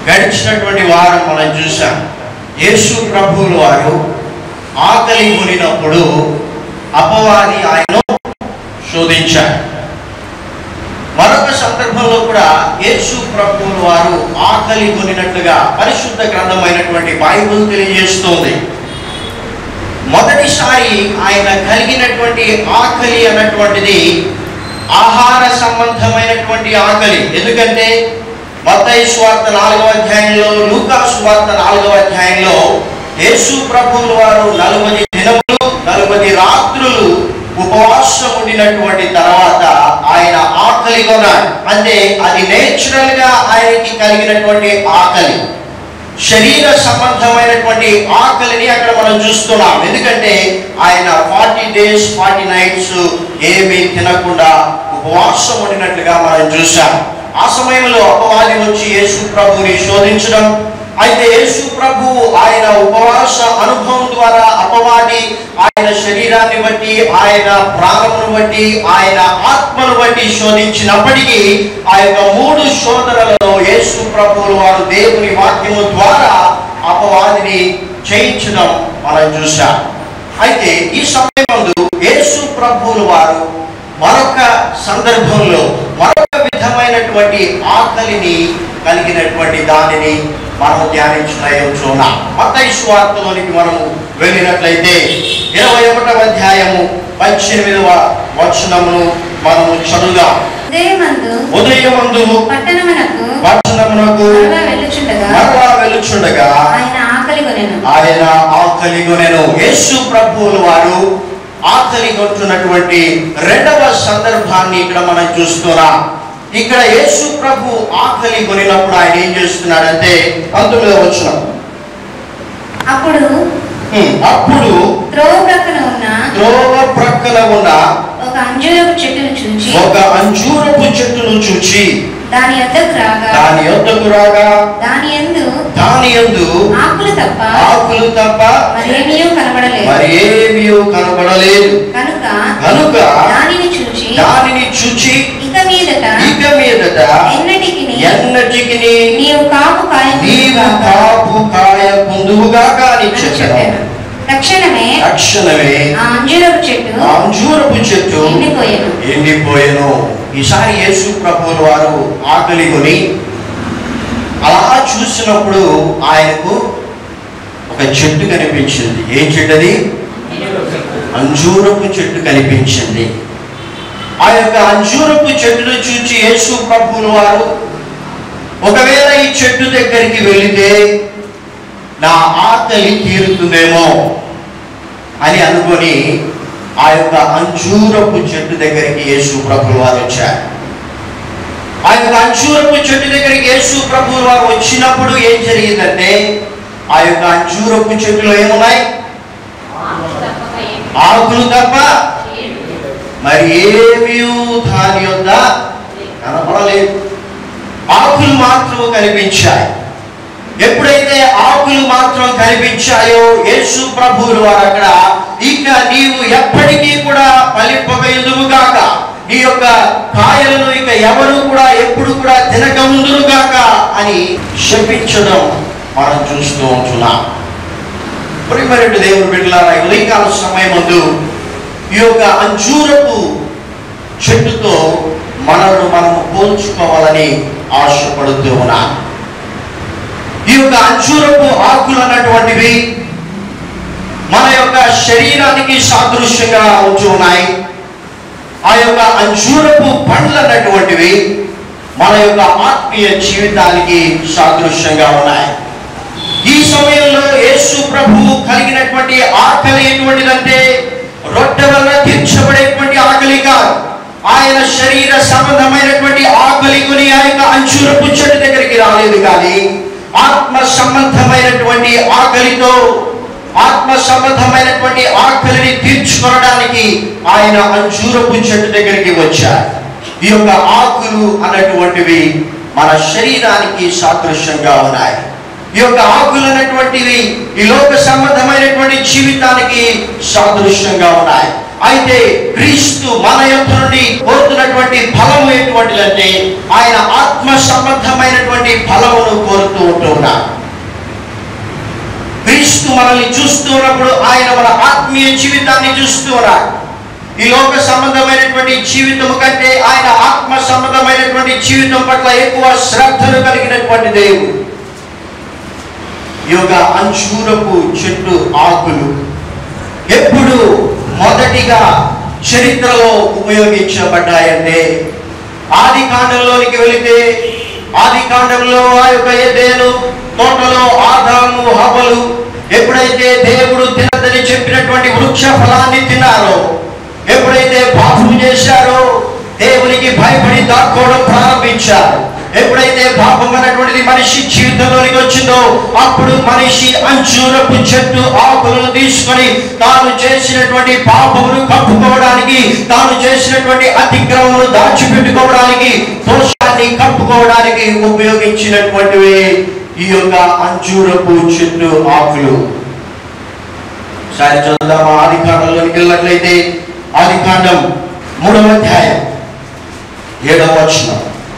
గడిచినటువంటి వారం మనం చూసాం యేసు ప్రభువులు వారు ఆకలి కొనినప్పుడు అపవాది ఆయనను శోధించాడు మరొక సందర్భంలో కూడా యేసు ప్రభువులు వారు ఆకలి కొనినట్లుగా పరిశుద్ధ గ్రంథమైనటువంటి బైబిల్ తెలియజేస్తోంది మొదటిసారి ఆయన కలిగినటువంటి ఆకలి అన్నటువంటిది ఆహార సంబంధమైనటువంటి ఆకలి ఎందుకంటే మత్తయి స్వార్థ నాలుగవ అధ్యాయంలో లూకా స్వార్థ నాలుగవ అధ్యాయంలో యేసు ప్రభువుల వారు నలుబది దినములు నలుబది రాత్రులు ఉపవాసం ఉండినటువంటి తర్వాత ఆయన ఆకలి కొన్నాడు అంటే అది నేచురల్ గా ఆయనకి కలిగినటువంటి ఆకలి శరీర సంబంధమైనటువంటి ఆకలిని అక్కడ మనం చూస్తున్నాం ఎందుకంటే ఆయన ఫార్టీ డేస్ ఫార్టీ నైట్స్ ఏమీ తినకుండా ఉపవాసం ఉండినట్లుగా మనం చూసాం ఆ సమయంలో అపవాది వచ్చి యేసు ప్రభుని శోధించడం అయితే యేసు ప్రభు ఆయన ఉపవాస అనుభవం ద్వారా అపవాది ఆయన శరీరాన్ని బట్టి ఆయన ప్రాణమును బట్టి ఆయన ఆత్మను బట్టి శోధించినప్పటికీ ఆ యొక్క మూడు శోధనలలో యేసు ప్రభువులు వారు దేవుని వాక్యము ద్వారా అపవాదిని చేయించడం మనం చూశాం అయితే ఈ సమయంలో యేసు ప్రభువులు వారు మరొక సందర్భంలో మరొక విధమైనటువంటి ఆకలిని కలిగినటువంటి దానిని మనం ధ్యానించున్నాం మత్తయి స్వార్థలోనికి మనము వెళ్ళినట్లయితే ఇరవై ఒకటవ అధ్యాయము పద్దెనిమిదవ వచనమును మనము చదువుదాం ఉదయమందు ఉదయమందు పట్టణమునకు వచనమునకు మరలా వెళ్ళుచుండగా మరలా వెళ్ళుచుండగా ఆయన ఆకలి కొనెను ఆయన ఆకలి కొనెను యేసు ప్రభువులు వారు ఆకలి కొట్టున్నటువంటి రెండవ సందర్భాన్ని ఇక్కడ మనం చూస్తున్నాం ఇక్కడ యేసు ప్రభు ఆకలి కొనినప్పుడు ఆయన ఏం చేస్తున్నాడంటే పంతొమ్మిదవ వచ్చిన అప్పుడు అప్పుడు త్రోవ ప్రక్కన ఉన్న త్రోవ ప్రక్కన ఉన్న ఒక అంజూరపు చెట్టును చూచి ఒక అంజూరపు చెట్టును చూచి దాని యొద్దకు రాగా దాని యొద్దకు రాగా దాని యందు దాని యందు ఆకులు తప్ప ఆకులు తప్ప మరేమీ కనబడలేదు మరి ఏమీ కనబడలేదు కనుక కనుక దానిని చూచి దానిని చూచి ఇక మీదట ఇక మీదట ఎన్నటికి ఎన్నటికి నీవు కాపు కాయ నీవు కాపు కాయ పొందువుగా కాని అని చెప్పాను చెప్పాను తక్షణమే తక్షణమే ఆ అంజూరపు చెట్టు ఆ అంజూరపు చెట్టు ఎండిపోయాను ఎండిపోయెను ఈసారి యేసు ప్రభువుల వారు ఆకలి కొని అలా చూసినప్పుడు ఆయనకు ఒక చెట్టు కనిపించింది ఏం చెట్టు అది అంజూరపు చెట్టు కనిపించింది ఆ యొక్క అంజూరపు చెట్టును చూచి యేసు ప్రభువుల వారు ఒకవేళ ఈ చెట్టు దగ్గరికి వెళితే నా ఆకలి తీరుతుందేమో అని అనుకొని ఆ యొక్క అంజూరపు చెట్టు దగ్గరికి యేసు ప్రభులు వారు వచ్చారు ఆ యొక్క అంజూరపు చెట్టు దగ్గరికి యేసు ప్రభులు వారు వచ్చినప్పుడు ఏం జరిగిందంటే ఆ యొక్క అంజూరపు చెట్టులో ఏమున్నాయి ఆకులు తప్ప మరి ఏమీ దాని యొక్క కనపడలేదు ఆకులు మాత్రం కనిపించాయి ఎప్పుడైతే ఆకులు మాత్రం కనిపించాయో యేసు ప్రభువులు వారు అక్కడ ఇక నీవు ఎప్పటికీ కూడా ఫలింపవేయుదువు గాక నీ యొక్క కాయలను ఇక ఎవరు కూడా ఎప్పుడు కూడా తినక ముందురు గాక అని శపించడం మనం చూస్తూ ఉంటున్నాం ప్రియమైనటువంటి దేవుని బిడ్డలారా ఈ ఉదయకాల సమయం ముందు ఈ యొక్క అంజూరపు చెట్టుతో మనను మనము పోల్చుకోవాలని ఆశపడుతూ ఉన్నాం ఈ యొక్క అంజూరపు ఆకులు అన్నటువంటివి మన యొక్క శరీరానికి సాదృశ్యంగా ఉంటూ ఉన్నాయి ఆ యొక్క అంజూరపు పండ్లు అన్నటువంటివి మన యొక్క ఆత్మీయ జీవితానికి సాదృశ్యంగా ఉన్నాయి ఈ సమయంలో యేసు ప్రభు కలిగినటువంటి ఆకలి ఎటువంటిదంటే రొట్టె వల్ల తీర్చబడేటువంటి ఆకలి కాదు ఆయన శరీర సంబంధమైనటువంటి ఆకలి కొని ఆ యొక్క అంచురపు చెట్టు దగ్గరికి రాలేదు కానీ ఆత్మ సంబంధమైనటువంటి ఆకలితో ఆత్మ సంబంధమైనటువంటి ఆకలిని తీర్చుకోవడానికి ఆయన అంజూరపు చెట్టు దగ్గరికి వచ్చారు ఈ యొక్క ఆకులు అన్నటువంటివి మన శరీరానికి సాదృశ్యంగా ఉన్నాయి ఈ యొక్క ఆకులు అన్నటువంటివి ఈ లోక సంబంధమైనటువంటి జీవితానికి సాదృశ్యంగా ఉన్నాయి అయితే క్రీస్తు మన యొక్క నుండి కోరుతున్నటువంటి ఫలము ఎటువంటిదంటే ఆయన ఆత్మ సంబంధమైనటువంటి ఫలమును కోరుతూ ఉన్నాడు క్రీస్తు మనల్ని చూస్తూ ఉన్నప్పుడు ఆయన మన ఆత్మీయ జీవితాన్ని చూస్తూ ఉన్నాడు ఈ లోక సంబంధమైనటువంటి జీవితం కంటే ఆయన ఆత్మ సంబంధమైనటువంటి జీవితం పట్ల ఎక్కువ శ్రద్ధను కలిగినటువంటి దేవుడు ఈ యొక్క అంచూరపు చెట్టు ఆకులు ఎప్పుడు మొదటిగా చరిత్రలో ఉపయోగించబడ్డాయంటే ఆది కాండంలోనికి వెళితే ఆది కాండంలో ఆ యొక్క ఏదేను తోటలో ఆదాము హబలు ఎప్పుడైతే దేవుడు తినదని చెప్పినటువంటి వృక్ష ఫలాన్ని తిన్నారో ఎప్పుడైతే పాపం చేశారో దేవునికి భయపడి దాక్కోవడం ప్రారంభించారు ఎప్పుడైతే పాపం అన్నటువంటిది మనిషి జీవితంలోనికి వచ్చిందో అప్పుడు మనిషి అంచూరపు చెట్టు ఆకులను తీసుకొని తాను చేసినటువంటి పాపమును కప్పుకోవడానికి తాను చేసినటువంటి అతిక్రమమును దాచిపెట్టుకోవడానికి దోషాన్ని కప్పుకోవడానికి ఉపయోగించినటువంటివి ఈ యొక్క అంచూరపు చెట్టు ఆకులు సరే చూద్దాం ఆది కాండంలోకి వెళ్ళినట్లయితే ఆది కాండం మూడవ అధ్యాయం ఏడవ వచనం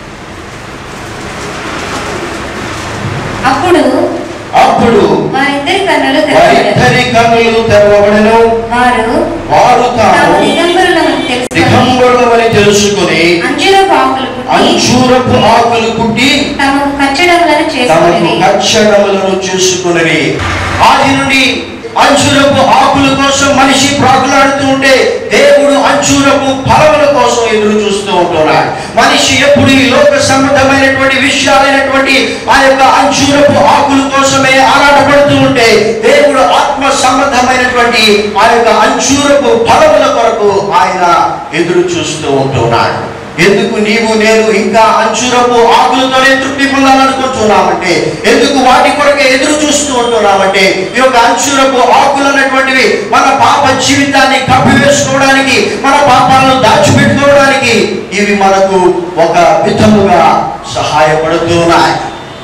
అప్పుడు అప్పుడు వారిద్దరి కన్నులు తెరవబడెను. వారిద్దరి కన్నులు తెరవబడను వారు వారు తాము తాము దిగంబరులమని తెలుసుకొని దిగంబరులమని తెలుసుకుని అంజూరపు ఆకులు పుట్టి అంచూరపు ఆకులు కుట్టి తమకు కచ్చడములను తమకు చేసుకుని కచ్చడములను చేసుకుని ఆది నుండి అంచురపు ఆకుల కోసం మనిషి ప్రాకులాడుతూ ఉంటే దేవుడు అంచురపు ఫలముల కోసం ఎదురు చూస్తూ ఉంటున్నాడు మనిషి ఎప్పుడు ఈ లోక సంబంధమైనటువంటి విషయాలైనటువంటి ఆ యొక్క అంచురపు ఆకుల కోసమే ఆరాటపడుతూ ఉంటే దేవుడు ఆత్మ సంబంధమైనటువంటి ఆ యొక్క అంచూరపు ఫలముల కొరకు ఆయన ఎదురు చూస్తూ ఉంటున్నాడు ఎందుకు నీవు నేను ఇంకా అంచురపు ఆకులతోనే తృప్తి పొందాలనుకుంటున్నామంటే ఎందుకు వాటి కొరకే ఎదురు చూస్తూ ఉంటున్నామంటే ఈ యొక్క అంచురపు ఆకులు అన్నటువంటివి మన పాప జీవితాన్ని కప్పివేసుకోవడానికి మన పాపాలను దాచిపెట్టుకోవడానికి ఇవి మనకు ఒక విధముగా సహాయపడుతున్నాయి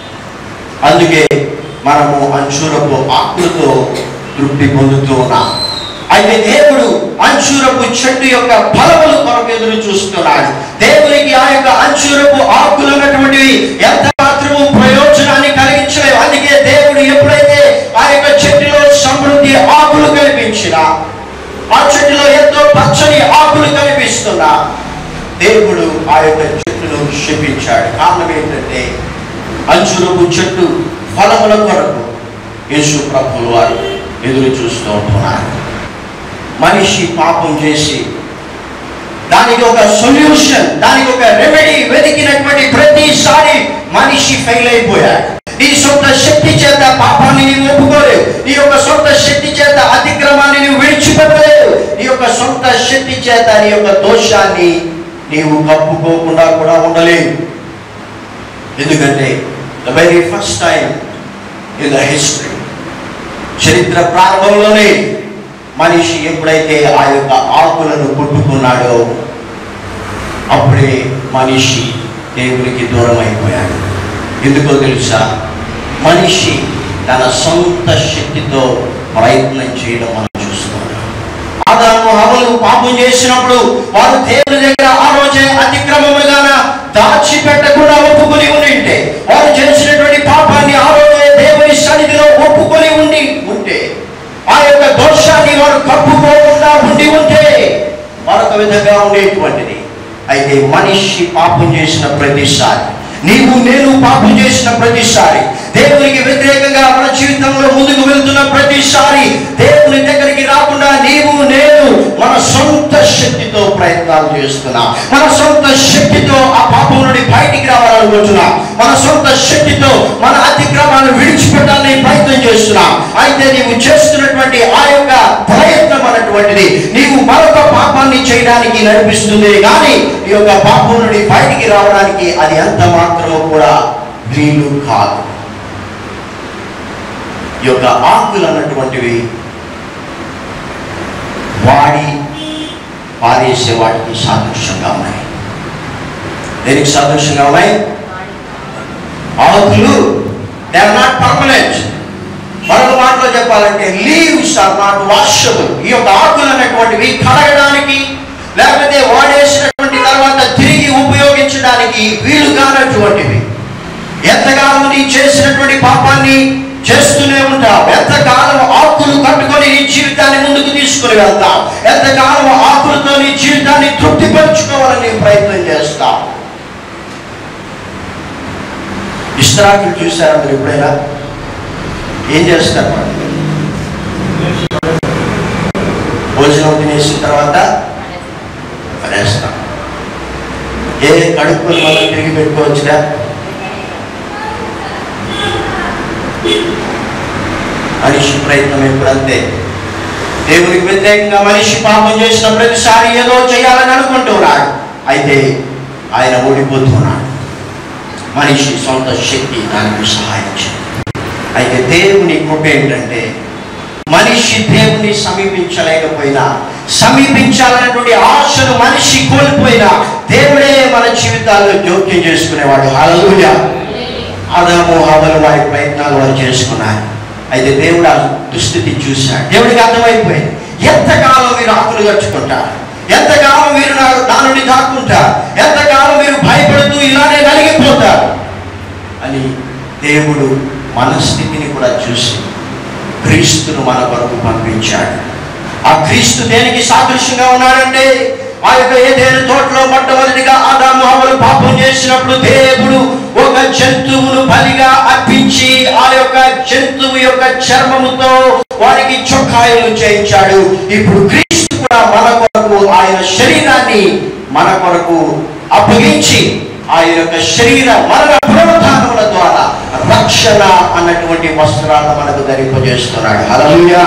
అందుకే మనము అంచురపు ఆకులతో తృప్తి పొందుతూ ఉన్నాం అయితే దేవుడు అంచురపు చెట్టు యొక్క ఫలములు కొరకు ఎదురు చూస్తున్నాడు దేవునికి ఆ యొక్క అంచురపు ఆకులు అన్నటువంటివి ఎంత మాత్రము ప్రయోజనాన్ని కలిగించలేవు అందుకే దేవుడు ఎప్పుడైతే ఆ యొక్క చెట్టులో సమృద్ధి ఆకులు కనిపించినా ఆ చెట్టులో ఎంతో పచ్చని ఆకులు కనిపిస్తున్నా దేవుడు ఆ యొక్క చెట్టును శపించాడు కారణం ఏంటంటే అంచురపు చెట్టు ఫలముల కొరకు యేసు ప్రభులు వారు ఎదురు చూస్తూ ఉంటున్నారు మనిషి పాపం చేసి దానికి ఒక సొల్యూషన్ దానికి ఒక రెమెడీ వెతికినటువంటి ప్రతిసారి మనిషి ఫెయిల్ అయిపోయాడు నీ సొంత శక్తి చేత పాపాన్ని నీవు ఒప్పుకోలేవు నీ యొక్క సొంత శక్తి చేత అతిక్రమాన్ని నీవు విడిచిపెట్టలేవు నీ యొక్క సొంత శక్తి చేత నీ యొక్క దోషాన్ని నీవు కప్పుకోకుండా కూడా ఉండలేవు ఎందుకంటే the very first time in the history చరిత్ర ప్రారంభంలోనే మనిషి ఎప్పుడైతే ఆ యొక్క ఆకులను పుట్టుకున్నాడో అప్పుడే మనిషి దేవునికి దూరం అయిపోయాడు ఎందుకో తెలుసా మనిషి తన సొంత శక్తితో ప్రయత్నం చేయడం మనం చూస్తున్నాం ఆదాము హవలు పాపం చేసినప్పుడు వారు దేవుని దగ్గర ఆ రోజే అతిక్రమముగాన దాచిపెట్టకుండా ఒప్పుకొని ఉండింటే వారు చేసినటువంటి పాపాన్ని ఆ రోజే దేవుని సన్నిధిలో ఒప్పుకొని ఉండి ఉంటే ఆ యొక్క దోషాన్ని వారు కప్పుకోకుండా ఉండి ఉంటే మరొక విధంగా ఉండేటువంటిది అయితే మనిషి పాపం చేసిన ప్రతిసారి నీవు నేను పాపం చేసిన ప్రతిసారి దేవునికి వ్యతిరేకంగా మన జీవితంలో ముందుకు వెళ్తున్న ప్రతిసారి దేవుని దగ్గరికి రాకుండా నీవు నేను మన సొంత శక్తితో ప్రయత్నాలు చేస్తున్నా మన సొంత శక్తితో ఆ పాపం నుండి బయటికి రావాలనుకుంటున్నా మన సొంత శక్తితో మన అతిక్రమాలను విడిచిపెట్టాలని ప్రయత్నం చేస్తున్నా అయితే నీవు చేస్తున్నటువంటి ఆ యొక్క ప్రయత్నం అన్నటువంటిది నీవు మరొక పాపాన్ని చేయడానికి నడిపిస్తుంది కానీ ఈ యొక్క పాపం నుండి బయటికి రావడానికి అది ఎంత మాత్రమో కూడా వీలు కాదు ఈ యొక్క ఆకులు అన్నటువంటివి వాడి పారేసే వాటికి సాదృశ్యంగా ఉన్నాయి దేనికి సాదృశ్యంగా ఉన్నాయి ఆకులు దే ఆర్ నాట్ పర్మనెంట్ మరొక మాటలో చెప్పాలంటే లీవ్స్ ఆర్ నాట్ వాషబుల్ ఈ యొక్క ఆకులు అనేటువంటివి కడగడానికి లేకపోతే వాడేసినటువంటి తర్వాత తిరిగి ఉపయోగించడానికి వీలు కానటువంటివి ఎంతకాలం నీ చేసినటువంటి పాప పని చేస్తూనే ఉంటాం ఎంతకాలం ఆకులు కట్టుకొని నీ జీవితాన్ని ముందుకు తీసుకుని వెళ్తాం ఎంతకాలం ఆకులతో నీ జీవితాన్ని తృప్తిపరచుకోవాలని నీ ప్రయత్నం చేస్తాం ఇస్త్రాకులు చూసారా మీరు ఎప్పుడైనా ఏం చేస్తారు వాళ్ళు? భోజనం తినేసిన తర్వాత పడేస్తాం ఏ కడుపుని మనం తిరిగి పెట్టుకోవచ్చుగా మనిషి ప్రయత్నం ఎప్పుడు అంతే దేవునికి వ్యతిరేకంగా మనిషి పాపం చేసిన ప్రతిసారి ఏదో చేయాలని అనుకుంటున్నాడు అయితే ఆయన ఓడిపోతున్నాడు మనిషి సొంత శక్తి దానికి సహాయం చేయదు అయితే దేవుని కృప ఏంటంటే మనిషి దేవుని సమీపించలేకపోయినా సమీపించాలనేటువంటి ఆశను మనిషి కోల్పోయినా దేవుడే మన జీవితాల్లో జోక్యం చేసుకునేవాడు హల్లెలూయా ఆదాము హవలు వారి ప్రయత్నాలు వారు చేసుకున్నారు అయితే దేవుడు ఆ దుస్థితి చూశాడు దేవుడికి అర్థమైపోయింది ఎంతకాలం మీరు ఆకులు కట్టుకుంటారు ఎంతకాలం మీరు నా నా నుండి దాక్కుంటారు ఎంతకాలం మీరు భయపడుతూ ఇలానే నలిగిపోతారు అని దేవుడు మన స్థితిని కూడా చూసి క్రీస్తును మన కొరకు పంపించాడు ఆ క్రీస్తు దేనికి సాదృశ్యంగా ఉన్నాడంటే ఆ యొక్క ఏదైనా తోటలో మొట్టమొదటిగా ఆదాము హవ్వలు పాపం చేసినప్పుడు దేవుడు ఒక జంతువును బలిగా అర్పించి ఆ యొక్క జంతువు యొక్క చర్మముతో వారికి చొక్కాయలు చేయించాడు ఇప్పుడు క్రీస్తు కూడా మన కొరకు ఆయన శరీరాన్ని మన కొరకు అప్పగించి ఆయన యొక్క శరీర మరణ పునరుద్ధానముల ద్వారా రక్షణ అన్నటువంటి వస్త్రాలను మనకు ధరింపజేస్తున్నాడు హల్లెలూయా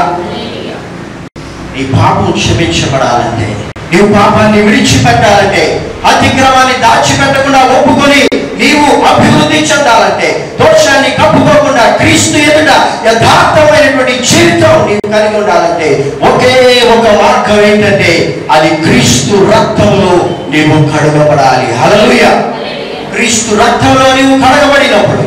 నీ పాపం క్షమించబడాలంటే నీవు పాపాన్ని విడిచిపెట్టాలంటే అతిక్రమాన్ని దాచిపెట్టకుండా ఒప్పుకొని నీవు అభివృద్ధి చెందాలంటే దోషాన్ని కప్పుకోకుండా క్రీస్తు ఎదుట యథార్థమైనటువంటి జీవితం నీవు కలిగి ఉండాలంటే ఒకే ఒక మార్గం ఏంటంటే అది క్రీస్తు రక్తంలో నీవు కడగబడాలి హల్లెలూయా క్రీస్తు రక్తంలో నీవు కడగబడినప్పుడు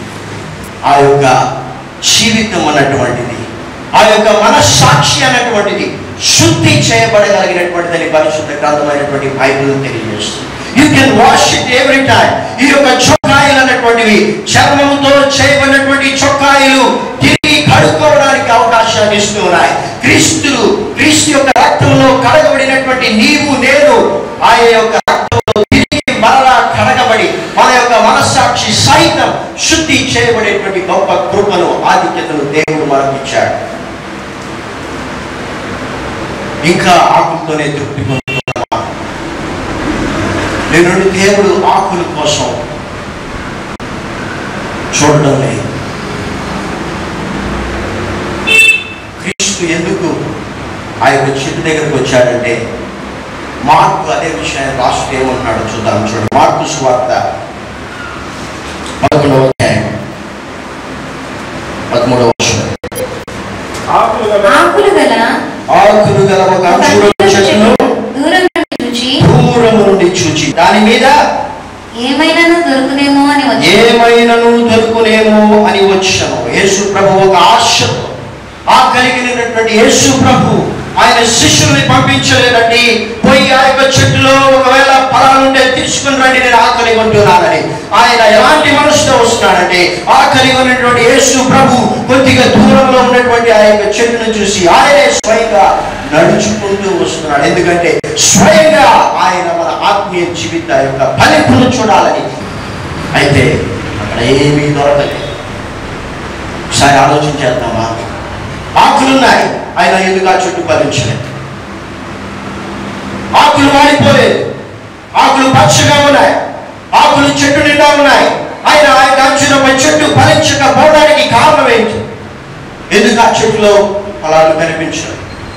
ఆ యొక్క జీవితం అన్నటువంటిది ఆ యొక్క మనస్సాక్షి అన్నటువంటిది శుద్ధి చేయబడగలిగినటువంటిదని పరిశుద్ధ గ్రంథమైనటువంటి బైబిల్ తెలియజేస్తుంది you can wash it every time ఈ యొక్క చొక్కాయలు అన్నటువంటివి చర్మముతో చేయబడినటువంటి చొక్కాయలు తిరిగి కడుక్కోవడానికి అవకాశాన్ని ఇస్తూ ఉన్నాయి క్రీస్తులు క్రీస్తు యొక్క రక్తంలో కడగబడినటువంటి నీవు నేను ఆయన యొక్క రక్తంలో తిరిగి మరలా కడగబడి మన యొక్క మనస్సాక్షి సైతం శుద్ధి చేయబడేటువంటి గొప్ప కృపను ఆధిక్యతను దేవుడు మనకు ఇచ్చాడు ఇంకా ఆకులతోనే తృప్తి పొందుతున్నామా నేను దేవుడు ఆకుల కోసం చూడడం లేదు క్రీస్తు ఎందుకు ఆ యొక్క చెట్టు దగ్గరకు వచ్చాడంటే మార్కు అదే విషయాన్ని రాష్ట్రం ఏమంటున్నాడు చూద్దాం చూడండి మార్కు సువార్త పదకొండవ అధ్యాయం పదమూడవ వచనం. ఆకులు గల ఆకులు గల ఆకులు గల ఒక ఒక అంజూరపు అంజూరపు చెట్టును చెట్టు దూరం నుండి చూచి దూరము నుండి చూచి దాని మీద ఏమైనాను దొరుకునేమో అని వచ్చి ఏమైనను దొరుకునేమో అని వచ్చాను యేసు ప్రభు ఒక ఆశతో ఆ కలిగినటువంటి యేసు ప్రభు ఆయన శిష్యుల్ని పంపించలేదండి పోయి ఆ యొక్క చెట్టులో ఒకవేళ ఫలాలు ఉంటే తీసుకుని రండి నేను ఆకలి కొంటున్నానని ఆయన ఎలాంటి మనసుతో వస్తున్నాడంటే ఆకలి ఉన్నటువంటి యేసు ప్రభు కొద్దిగా దూరంలో ఉన్నటువంటి ఆ యొక్క చెట్టును చూసి ఆయనే స్వయంగా నడుచుకుంటూ వస్తున్నాడు ఎందుకంటే స్వయంగా ఆయన మన ఆత్మీయ జీవిత యొక్క ఫలింపును చూడాలని అయితే అక్కడ ఏమీ దొరకలేదు ఒకసారి ఆలోచించేద్దామా ఆకులున్నాయి ఆయన ఎందుకు ఆ చెట్టు ఫలించలేదు ఆకులు వాడిపోలేదు ఆకులు పచ్చగా ఉన్నాయి ఆకులు చెట్టు నిండా ఉన్నాయి ఆయన ఆయన అంచునపై చెట్టు ఫలించకపోవడానికి కారణం ఏంటి ఎందుకు ఆ చెట్టులో ఫలాలు కనిపించవు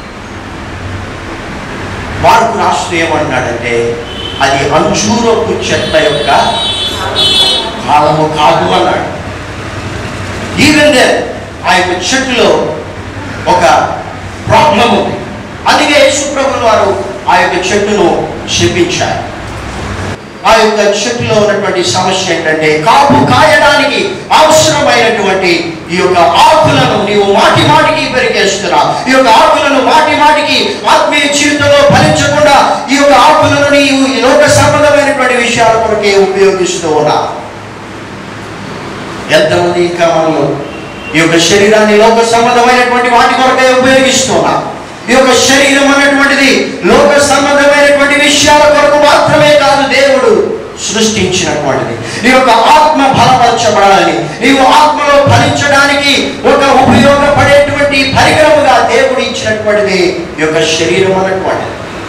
మార్పు రాష్ట్రం ఏమన్నాడంటే అది అంజూరపు చెట్ల యొక్క కాలము కాదు అన్నాడు ఈవెన్ దెన్ ఆ యొక్క చెట్టులో ఒక ప్రాబ్లం ఉంది అందుకే యేసుప్రభులు వారు ఆ యొక్క చెట్టును శపించారు ఆ యొక్క చెట్టులో ఉన్నటువంటి సమస్య ఏంటంటే కాపు కాయడానికి అవసరమైనటువంటి ఈ యొక్క ఆకులను నీవు మాటి మాటికి పెరిగేస్తున్నావు ఈ యొక్క ఆకులను మాటి మాటికి ఆత్మీయ జీవితంలో ఫలించకుండా ఈ యొక్క ఆకులను నీవు ఈ లోక సంబంధమైనటువంటి విషయాల కొరకే ఉపయోగిస్తూ ఉన్నావు ఎంతమంది ఇంకా మనలో ఈ యొక్క శరీరాన్ని లోక సంబంధమైనటువంటి వాటి కొరకే ఉపయోగిస్తున్నా ఈ యొక్క శరీరం అన్నటువంటిది లోక సంబంధమైనటువంటి విషయాల కొరకు మాత్రమే కాదు దేవుడు సృష్టించినటువంటిది నీ యొక్క ఆత్మ బలపరచబడాలని నీవు ఆత్మలో ఫలించడానికి ఒక ఉపయోగపడేటువంటి పరికరముగా దేవుడు ఇచ్చినటువంటిది ఈ యొక్క శరీరం అన్నటువంటిది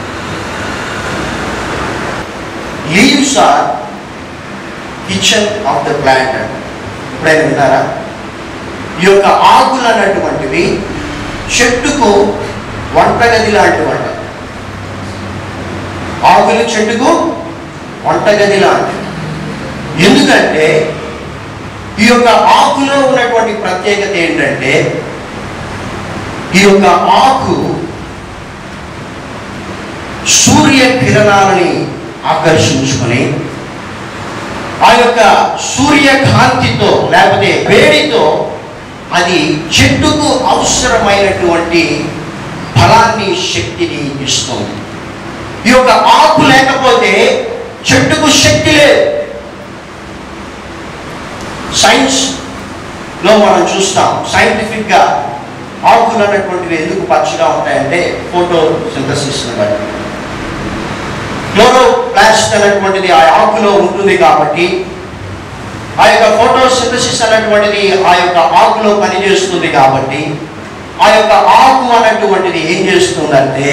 leaves are kitchen of the plant ఎప్పుడైనా విన్నారా ఈ యొక్క ఆకులు అన్నటువంటివి చెట్టుకు వంటగది లాంటివంట ఆకులు చెట్టుకు వంటగది లాంటివి ఎందుకంటే ఈ యొక్క ఆకులో ఉన్నటువంటి ప్రత్యేకత ఏంటంటే ఈ యొక్క ఆకు సూర్య కిరణాలని ఆకర్షించుకొని ఆ యొక్క సూర్యకాంతితో లేకపోతే వేడితో అది చెట్టుకు అవసరమైనటువంటి ఫలాన్ని శక్తిని ఇస్తుంది ఈ యొక్క ఆకు లేకపోతే చెట్టుకు శక్తి లేదు సైన్స్ లో మనం చూస్తాం సైంటిఫిక్ గా ఆకులు అన్నటువంటివి ఎందుకు పచ్చగా ఉంటాయంటే ఫోటో సింథసిస్ బట్టి క్లోరోప్లాస్ట్ అనేటువంటిది ఆ ఆకులో ఉంటుంది కాబట్టి ఆ యొక్క ఫోటోసింథసిస్ అనేటువంటిది ఆ యొక్క ఆకులో పనిచేస్తుంది కాబట్టి ఆ యొక్క ఆకు అనేటువంటిది ఏం చేస్తుందంటే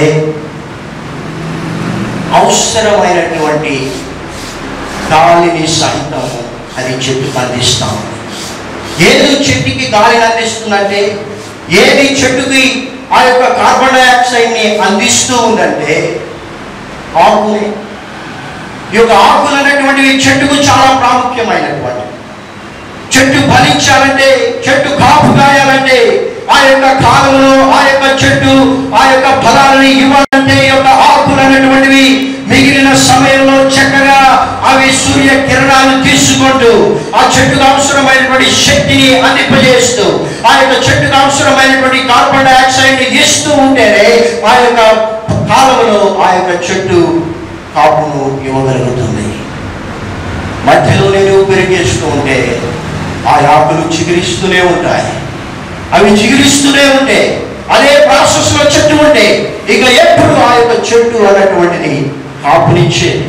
అవసరమైనటువంటి గాలిని సహితం అది చెట్టుకు అందిస్తాం ఏది చెట్టుకి గాలిని అందిస్తుందంటే ఏది చెట్టుకి ఆ యొక్క కార్బన్ డైఆక్సైడ్ని అందిస్తూ ఉందంటే ఆకునే ఈ యొక్క ఆకులు అనేటువంటివి చెట్టుకు చాలా ప్రాముఖ్యమైనటువంటి చెట్టు ఫలించాలంటే చెట్టు కాపు కాయాలంటే ఆ యొక్క కాలంలో ఆ యొక్క చెట్టు ఆ యొక్క ఫలాలని ఇవ్వాలంటే ఈ యొక్క ఆకులు అనేటువంటివి మిగిలిన సమయంలో చక్కగా అవి సూర్య కిరణాలు తీసుకుంటూ ఆ చెట్టుకు అవసరమైనటువంటి శక్తిని అందింపజేస్తూ ఆ యొక్క చెట్టుకు అవసరమైనటువంటి కార్బన్ డైఆక్సైడ్ ని ఇస్తూ ఉంటేనే ఆ యొక్క కాలంలో ఆ యొక్క చెట్టు కాపును ఇవ్వగలుగుతుంది మధ్యలో నేను పెరిగేస్తూ ఉంటే ఆ ఆకులు చిగురిస్తూనే ఉంటాయి అవి చిగురిస్తూనే ఉంటే అదే ప్రాసెస్ లో చెట్టు ఉంటే ఇక ఎప్పుడు ఆ యొక్క చెట్టు అన్నటువంటిది కాపునిచ్చేది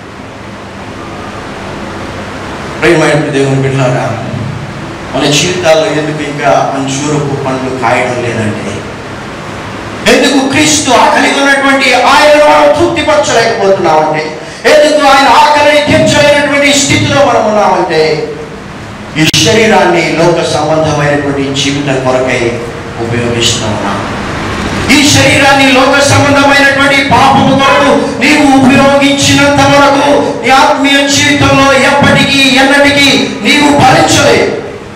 ప్రేమైన దేవుని బిడ్డారా మన జీవితాల్లో ఎందుకు ఇంకా అంచూరపు పండ్లు కాయడం లేదంటే ఎందుకు క్రీస్తు ఆకలి ఉన్నటువంటి ఆయనను మనం తృప్తిపరచలేకపోతున్నామంటే ఎందుకు ఆయన ఆకలిని తీర్చలేనటువంటి స్థితిలో మనం ఉన్నామంటే ఈ శరీరాన్ని లోక సంబంధమైనటువంటి జీవితం కొరకై ఉపయోగిస్తూ ఉన్నాం ఈ శరీరాన్ని లోక సంబంధమైనటువంటి పాపము కొరకు నీవు ఉపయోగించినంత వరకు నీ ఆత్మీయ జీవితంలో ఎప్పటికీ ఎన్నటికీ నీవు ఫలించలేవు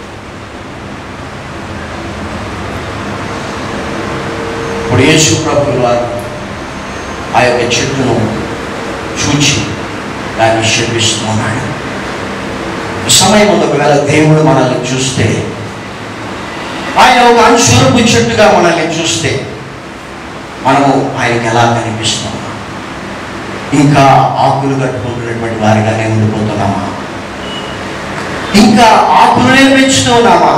ఇప్పుడు యేసు ప్రభులు వారు ఆ యొక్క చెట్టును చూచి దాన్ని శపిస్తూ ఉన్నాడు ఈ సమయం ఒకవేళ దేవుడు మనల్ని చూస్తే ఆయన ఒక అంశూరపు చెట్టుగా మనల్ని చూస్తే మనము ఆయనకి ఎలా కనిపిస్తున్నాం ఇంకా ఆకులు కట్టుకుంటున్నటువంటి వారిగానే ఉండిపోతున్నామా ఇంకా ఆకులనే పెంచుతూ ఉన్నామా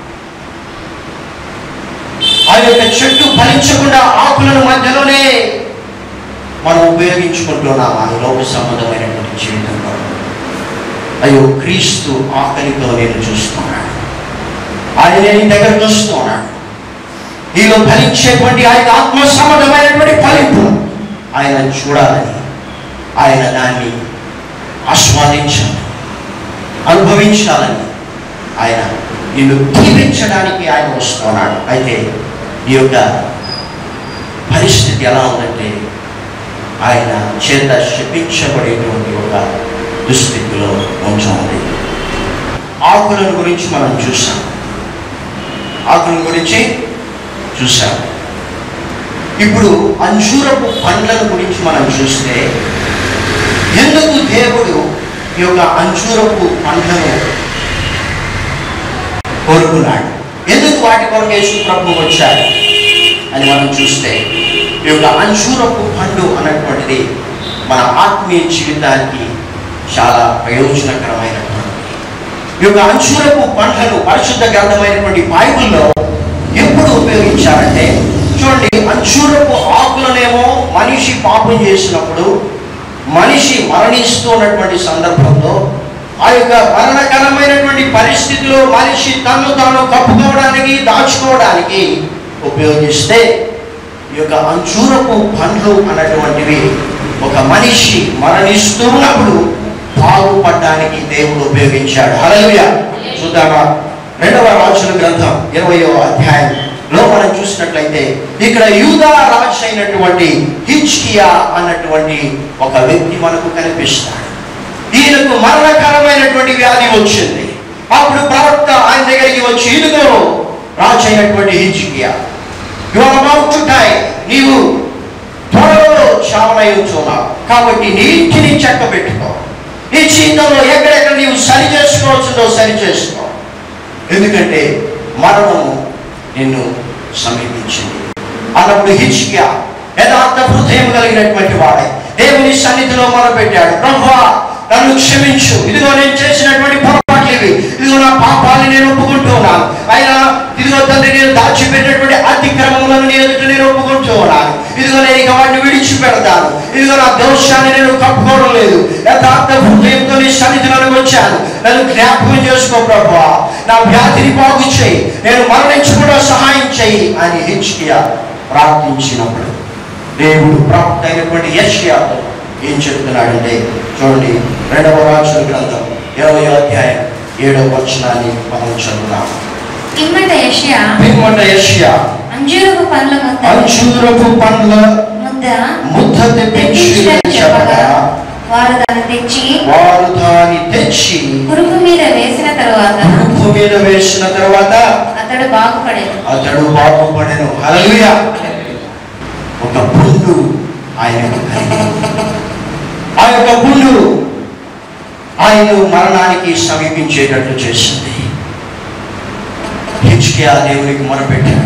ఆ యొక్క చెట్టు ఫలించకుండా ఆకులను మధ్యలోనే మనం ఉపయోగించుకుంటున్నామా ఈ లోక సంబంధమైనటువంటి జీవితంలో అయ్యో క్రీస్తు ఆకలితో నేను చూస్తున్నాడు ఆయన నీ దగ్గర చూస్తున్నాడు నీలో ఫలించేటువంటి ఆయన ఆత్మ సంబంధమైనటువంటి ఫలింపు ఆయన చూడాలని ఆయన దాన్ని ఆస్వాదించాలి అనుభవించాలని ఆయన నిన్ను దీవించడానికి ఆయన వస్తున్నాడు అయితే ఈ యొక్క పరిస్థితి ఎలా ఉందంటే ఆయన చేత శపించబడేటువంటి ఒక దుస్థితిలో కొంచెం ఉంది ఆకులను గురించి మనం చూసాం ఆకుల గురించి చూసాం ఇప్పుడు అంజూరపు పండ్లను గురించి మనం చూస్తే ఎందుకు దేవుడు ఈ యొక్క అంజూరపు పండ్లను కోరుకున్నాడు ఎందుకు వాటి కొరకు యేసు ప్రభు వచ్చాడు అని మనం చూస్తే ఈ యొక్క అంజూరపు పండు అన్నటువంటిది మన ఆత్మీయ జీవితానికి చాలా ప్రయోజనకరమైనటువంటిది ఈ యొక్క అంశురపు పంటలు పరిశుద్ధ గ్రంథమైనటువంటి బైబిల్లో ఎప్పుడు ఉపయోగించారంటే చూడండి అంశూరపు ఆకులనేమో మనిషి పాపం చేసినప్పుడు మనిషి మరణిస్తున్నటువంటి సందర్భంలో ఆ యొక్క మరణకరమైనటువంటి పరిస్థితిలో మనిషి తను తాను కప్పుకోవడానికి దాచుకోవడానికి ఉపయోగిస్తే ఈ యొక్క అంజూరపు పండ్లు అన్నటువంటివి ఒక మనిషి మరణిస్తూ ఉన్నప్పుడు బాగుపడడానికి దేవుడు ఉపయోగించాడు హల్లెలూయా చూద్దామా రెండవ రాజుల గ్రంథం ఇరవయో అధ్యాయంలో మనం చూసినట్లయితే ఇక్కడ యూదా రాజు అయినటువంటి హిచ్కియా అన్నటువంటి ఒక వ్యక్తి మనకు కనిపిస్తాడు ఈయనకు మరణకరమైనటువంటి వ్యాధి వచ్చింది అప్పుడు ప్రవక్త ఆయన దగ్గరికి వచ్చి ఇదిగో రాజు అయినటువంటి Hezekiah you are about to die నీవు త్వరలో చావనయుచున్నావు కాబట్టి నీ ఇంటిని చెక్క పెట్టుకో నీ జీవితంలో ఎక్కడెక్కడ నీవు సరి చేసుకోవాల్సిందో సరి చేసుకో ఎందుకంటే మరణము నిన్ను సమీపించింది అన్నప్పుడు హిచ్కియా యథార్థ హృదయం కలిగినటువంటి వాడే దేవుని సన్నిధిలో మొదలుపెట్టాడు బ్రహ్మా నన్ను క్షమించు ఇదిగో నేను చేసినటువంటి పొరపాట్లు ఇవి ఇదిగో నా పాపాన్ని నేను ఒప్పుకుంటున్నాను అయినా ఇదిగో తండ్రి నేను దాచిపెట్టినటువంటి అతిక్రమములను నేను ఎదుట నేను ఒప్పుకుంటూ ఉన్నాను ఇదిగో నేను ఇక వాటిని విడిచిపెడతాను ఇదిగో నా దోషాన్ని నేను కప్పుకోవడం లేదు యథార్థ హృదయంతో నీ సన్నిధిలోకి వచ్చాను నన్ను జ్ఞాపకం చేసుకో ప్రభా నా వ్యాధిని బాగు చేయి నేను మరణించకుండా సహాయం చేయి అని హిచ్కియా ప్రార్థించినప్పుడు దేవుడు ప్రాప్త అయినటువంటి యష్యాతో ఏం చెప్తున్నాడంటే చూడండి రెండవ రాజుల గ్రంథం ఇరవై అధ్యాయం ఏడవ వచనాన్ని మనం చదువుదాం పిమ్మట యెషయా పిమ్మట యష్యా అంజూరపు పండ్ల ముద్ద అంజూరపు పండ్ల ముద్ద ముద్ద తెప్పించి తెప్పించని చెప్పగా చెప్పగా వారు దాన్ని తెచ్చి వారు దాన్ని తెచ్చి పురుగు మీద వేసిన తరువాత ఉప్పు మీద వేసిన తర్వాత అతడు బాగుపడేది అతడు బాగుపడెను హల్లెలూయా ఒక పుండు ఆయనకు కలిగింది ఆ యొక్క పుండు ఆయన మరణానికి సమీపించేటట్లు చేసింది హిచ్కియా దేవునికి మొరపెట్టాడు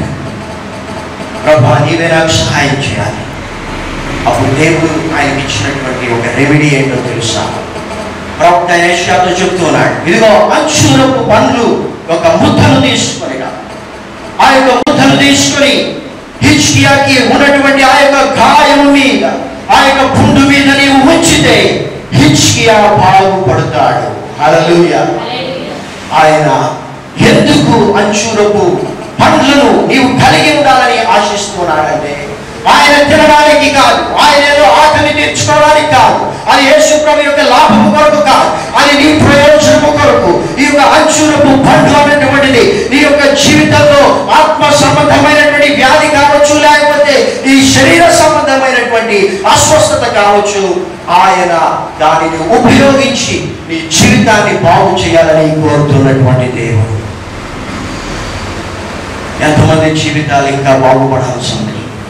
ప్రభా నీవే నాకు సహాయం చేయాలి అప్పుడు దేవుడు ఆయనకి ఇచ్చినటువంటి ఒక రెమెడీ ఏంటో తెలుసా ప్రవక్త ఏషియాతో చెప్తున్నాడు ఇదిగో అంశురపు పండ్లు ఒక ముద్దను తీసుకొని రా. ఆ యొక్క ముద్దను తీసుకొని హిచ్కియాకి ఉన్నటువంటి ఆ యొక్క గాయం మీద ఆ యొక్క పుండు మీద నీవు ఉంచితే హిచ్కియా బాగుపడతాడు హల్లెలూయా ఆయన ఎందుకు అంశురపు పండ్లను నీవు కలిగి ఉండాలని ఆశిస్తున్నాడంటే ఆయన తినడానికి కాదు ఆయన ఏదో ఆకలి తీర్చుకోవడానికి కాదు అది యేసు ప్రభు యొక్క లాభము కొరకు కాదు అది నీ ప్రయోజనము కొరకు ఈ యొక్క అంశురపు పండ్లు అనేటువంటిది నీ యొక్క జీవితంలో ఆత్మ సంబంధమైనటువంటి వ్యాధి కావచ్చు లేకపోతే ఈ శరీర సంబంధమైనటువంటి అస్వస్థత కావచ్చు ఆయన దానిని ఉపయోగించి నీ జీవితాన్ని బాగు చేయాలని కోరుతున్నటువంటి దేవుడు ఎంతమంది జీవితాలు ఇంకా బాగుపడాల్సి ఉంది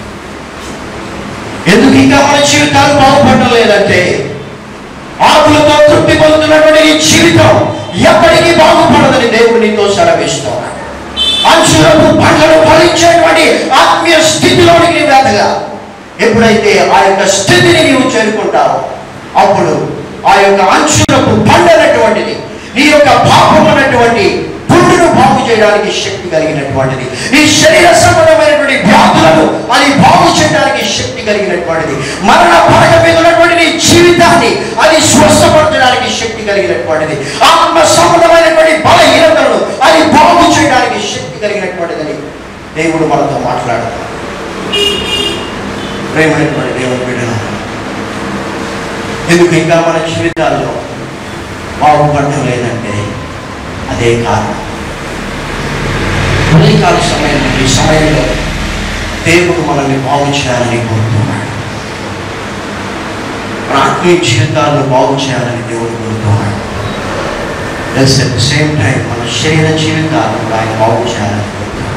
ఎందుకు ఇంకా మన జీవితాలు బాగుపడడం లేదంటే ఆకులతో తృప్తి పొందుతున్నటువంటి నీ జీవితం ఎప్పటికీ బాగుపడదని దేవుడు నీతో సెలవిస్తున్నాడు అంశులకు పంటలు ఫలించేటువంటి ఆత్మీయ స్థితిలోనికి నీవు ఎదగా ఎప్పుడైతే ఆ యొక్క స్థితిని నీవు చేరుకుంటావో అప్పుడు ఆ యొక్క అంశులకు పండనటువంటిది నీ యొక్క పాపం అన్నటువంటి పుండును బాగు చేయడానికి శక్తి కలిగినటువంటిది నీ శరీర సంబంధమైనటువంటి వ్యాధులను అది బాగు చేయడానికి శక్తి కలిగినటువంటిది మరణ పడక మీద ఉన్నటువంటి నీ జీవితాన్ని అది స్వస్థపరచడానికి శక్తి కలిగినటువంటిది ఆత్మ సంబంధమైనటువంటి బలహీనతలను అది బాగు చేయడానికి శక్తి కలిగినటువంటిదని దేవుడు మనతో మాట్లాడుతాడు ప్రేమైనటువంటి దేవుని బిడ్డను ఎందుకు ఇంకా మన జీవితాల్లో బాగుపడటం లేదంటే అదే కారణం ఉదయకాల సమయం ఈ సమయంలో దేవుడు మనల్ని బాగు చేయాలని కోరుతున్నాడు మన ఆత్మీయ జీవితాలను బాగు చేయాలని దేవుడు కోరుతున్నాడు plus at the same time మన శరీర జీవితాలను కూడా ఆయన బాగు చేయాలని కోరుతున్నాడు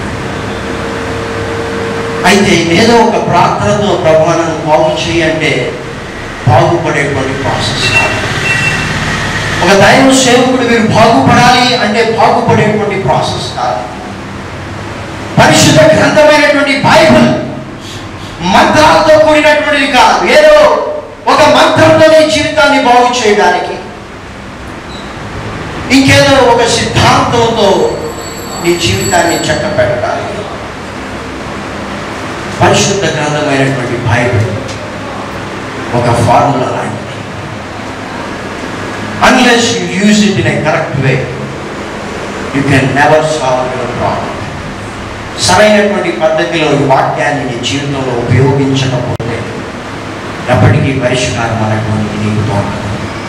అయితే ఏదో ఒక ప్రార్థనతో ప్రభు నన్ను బాగు చేయంటే బాగుపడేటువంటి ప్రాసెస్ కాదు ఒక దైవ సేవకుడు మీరు బాగుపడాలి అంటే బాగుపడేటువంటి ప్రాసెస్ కాదు పరిశుద్ధ గ్రంథమైనటువంటి బైబిల్ మంత్రాలతో కూడినటువంటిది కాదు ఏదో ఒక మంత్రంతో నీ జీవితాన్ని బాగు చేయడానికి ఇంకేదో ఒక సిద్ధాంతంతో నీ జీవితాన్ని చక్క పెట్టడానికి పరిశుద్ధ గ్రంథమైనటువంటి బైబిల్ ఒక ఫార్ములా లాంటిది unless you use it in a correct way you can never solve your problem సరైనటువంటి పద్ధతిలో ఈ వాక్యాన్ని నీ జీవితంలో ఉపయోగించకపోతే ఎప్పటికీ పరిష్కారం అనేటువంటిది నీకు తోడదు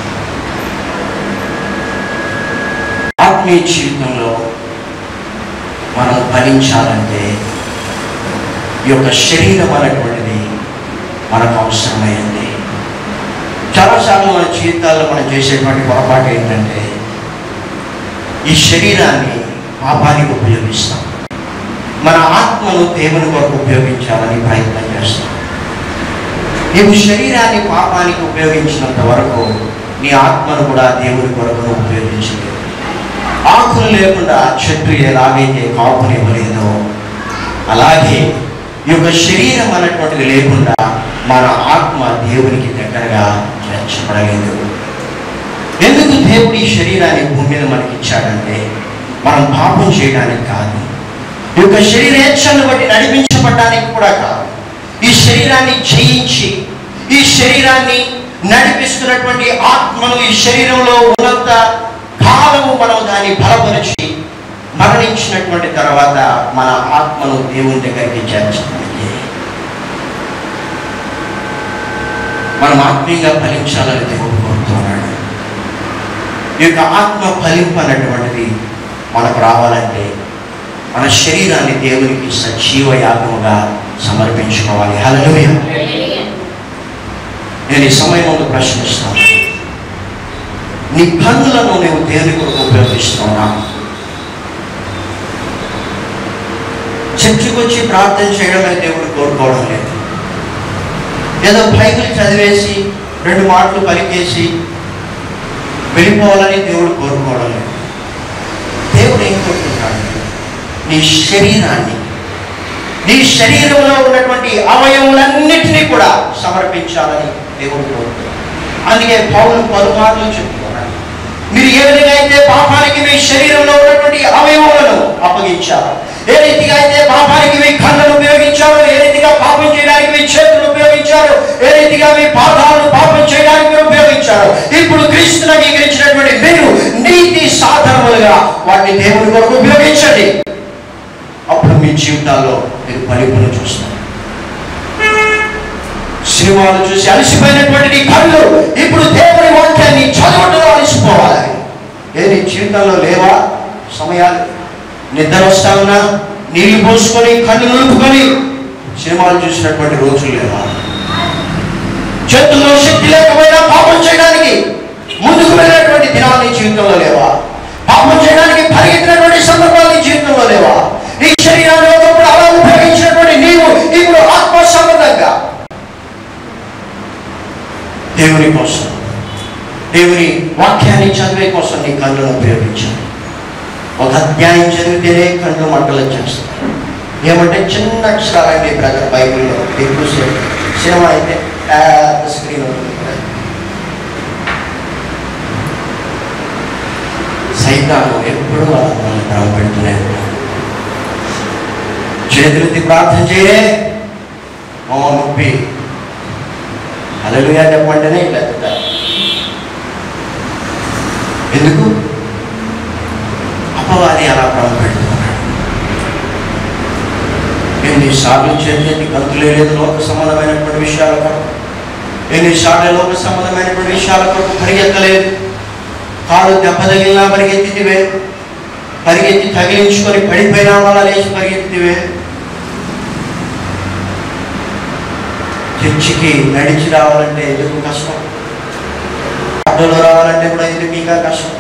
ఆత్మీయ జీవితంలో మనం ఫలించాలంటే ఈ యొక్క శరీరం అనేటువంటిది మనకు అవసరమైంది చాలాసార్లు మన జీవితాల్లో మనం చేసేటువంటి పొరపాటు ఏంటంటే ఈ శరీరాన్ని పాపానికి ఉపయోగిస్తాం మన ఆత్మను దేవుని కొరకు ఉపయోగించాలని ప్రయత్నం చేస్తాం నీవు శరీరాన్ని పాపానికి ఉపయోగించినంత వరకు నీ ఆత్మను కూడా దేవుని కొరకు నువ్వు ఉపయోగించలేదు ఆకులు లేకుండా చెట్టు ఎలాగైతే కాపునివ్వలేదో అలాగే ఈ యొక్క శరీరం అన్నటువంటిది లేకుండా మన ఆత్మ దేవునికి దగ్గరగా చేర్చబడలేదు ఎందుకు దేవుడు ఈ శరీరాన్ని భూమి మీద మనకి ఇచ్చాడంటే మనం పాపం చేయడానికి కాదు ఈ యొక్క శరీరేచ్ఛను బట్టి నడిపించబడడానికి కూడా కాదు ఈ శరీరాన్ని జయించి ఈ శరీరాన్ని నడిపిస్తున్నటువంటి ఆత్మను ఈ శరీరంలో ఉన్నంత కాలము మనం దాన్ని బలపరిచి మరణించినటువంటి తర్వాత మన ఆత్మను దేవుని దగ్గరికి చేర్చడానికి మనం ఆత్మీయంగా ఫలించాలని దేవుడు కోరుతున్నాడు ఈ యొక్క ఆత్మ ఫలింపు అన్నటువంటిది మనకు రావాలంటే మన శరీరాన్ని దేవునికి సజీవ యాగముగా సమర్పించుకోవాలి హల్లెలూయ నేను ఈ సమయం ముందు ప్రశ్నిస్తాను నీ కన్నులను నువ్వు దేవుని కొరకు ఉపయోగిస్తున్నా చర్చికి వచ్చి ప్రార్థన చేయడమే దేవుడు కోరుకోవడం లేదు ఏదో బైబిల్ చదివేసి రెండు మాటలు పలికేసి వెళ్ళిపోవాలని దేవుడు కోరుకోవడం లేదు దేవుడు ఏం కోరుకుంటాడు నీ శరీరాన్ని నీ శరీరంలో ఉన్నటువంటి అవయవులన్నిటినీ కూడా సమర్పించాలని దేవుడు కోరుకుంటాడు అందుకే పౌరులు పలుమార్లు చెప్తున్నాడు మీరు ఏ విధంగా అయితే పాపానికి మీ శరీరంలో ఉన్నటువంటి అవయవములను అప్పగించారు ఏ రీతిగా అయితే పాపానికి మీ కళ్ళను ఉపయోగించారు ఏ రీతిగా పాపం చేయడానికి మీ చేతులు ఉపయోగించారు ఏ రీతిగా మీ పాదాలను పాపం చేయడానికి మీరు ఉపయోగించారు ఇప్పుడు క్రీస్తుని అంగీకరించినటువంటి మీరు నీతి సాధనములుగా వాటిని దేవుని కొరకు ఉపయోగించండి అప్పుడు మీ జీవితాల్లో మీరు ఫలింపును చూస్తారు సినిమాలు చూసి అలసిపోయినటువంటి నీ కళ్ళు ఇప్పుడు దేవుని వాక్యాన్ని చదవటంలో అలసిపోవాలి ఏ నీ జీవితంలో లేవా సమయాలు నిద్ర వస్తా ఉన్నా నీళ్లు పోసుకొని కళ్ళు నిలుపుకొని సినిమాలు చూసినటువంటి రోజులు లేవా చేతుల్లో శక్తి లేకపోయినా పాపం చేయడానికి ముందుకు వెళ్ళినటువంటి దినాలు నీ జీవితంలో లేవా పాపం చేయడానికి పరిగెత్తినటువంటి సందర్భాలు నీ జీవితంలో లేవా నీ శరీరాన్ని ఒకప్పుడు అలా ఉపయోగించినటువంటి నీవు ఇప్పుడు ఆత్మ సంబంధంగా దేవుని కోసం దేవుని వాక్యాన్ని చదివే కోసం నీ కళ్ళను ఉపయోగించాలి ఒక అధ్యాయం చదివితేనే కళ్ళు మంటలు చేస్తాయి ఏమంటే చిన్న అక్షరాలండి బ్రదర్ బైబిల్లో ఎక్కువ సేపు సినిమా అయితే పెద్ద స్క్రీన్ ఉంటుంది కదా. సైతాను ఎప్పుడూ అలా మనల్ని భ్రమ పెడుతూనే ఉంటాడు చేతులెత్తి ప్రార్థన చేయే ఓ నొప్పి అలలుగా చెప్పంటేనే ఇట్లా ఎత్తుతారు ఎందుకు అపవాది అలా భ్రమ పెడుతున్నాడు ఎన్నిసార్లు చేతి గంతులే లేదు లోక సంబంధమైనటువంటి విషయాల కొరకు ఎన్నిసార్లు లోక సంబంధమైనటువంటి విషయాల కొరకు పరిగెత్తలేదు కాలు దెబ్బ తగిలినా పరిగెత్తితివే పరిగెత్తి తగిలించుకొని పడిపోయినా మళ్ళా లేచి పరిగెత్తివే చర్చికి నడిచి రావాలంటే ఎందుకు కష్టం ఆటోలో రావాలంటే కూడా ఎందుకు ఇంకా కష్టం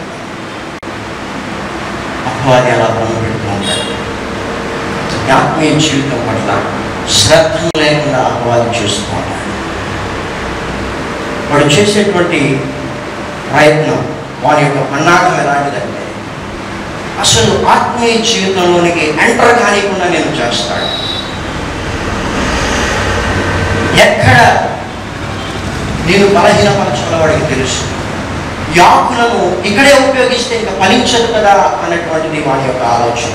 అపవాది అలా భ్రమ పెడుతూ ఉంటాడు ఆత్మీయ జీవితం పట్ల శ్రద్ధ లేకుండా అపవాది చేస్తూ ఉంటాడు వాడు చేసేటువంటి ప్రయత్నం వాని యొక్క పన్నాగం ఎలాంటిదంటే అసలు ఆత్మీయ జీవితంలోనికి ఎంటర్ కానికుండా నేను చేస్తాడు ఎక్కడ నేను బలహీనపరచాలో వాడికి తెలుసు ఈ ఆకులను ఇక్కడే ఉపయోగిస్తే ఇంకా ఫలించదు కదా అన్నటువంటిది వాని యొక్క ఆలోచన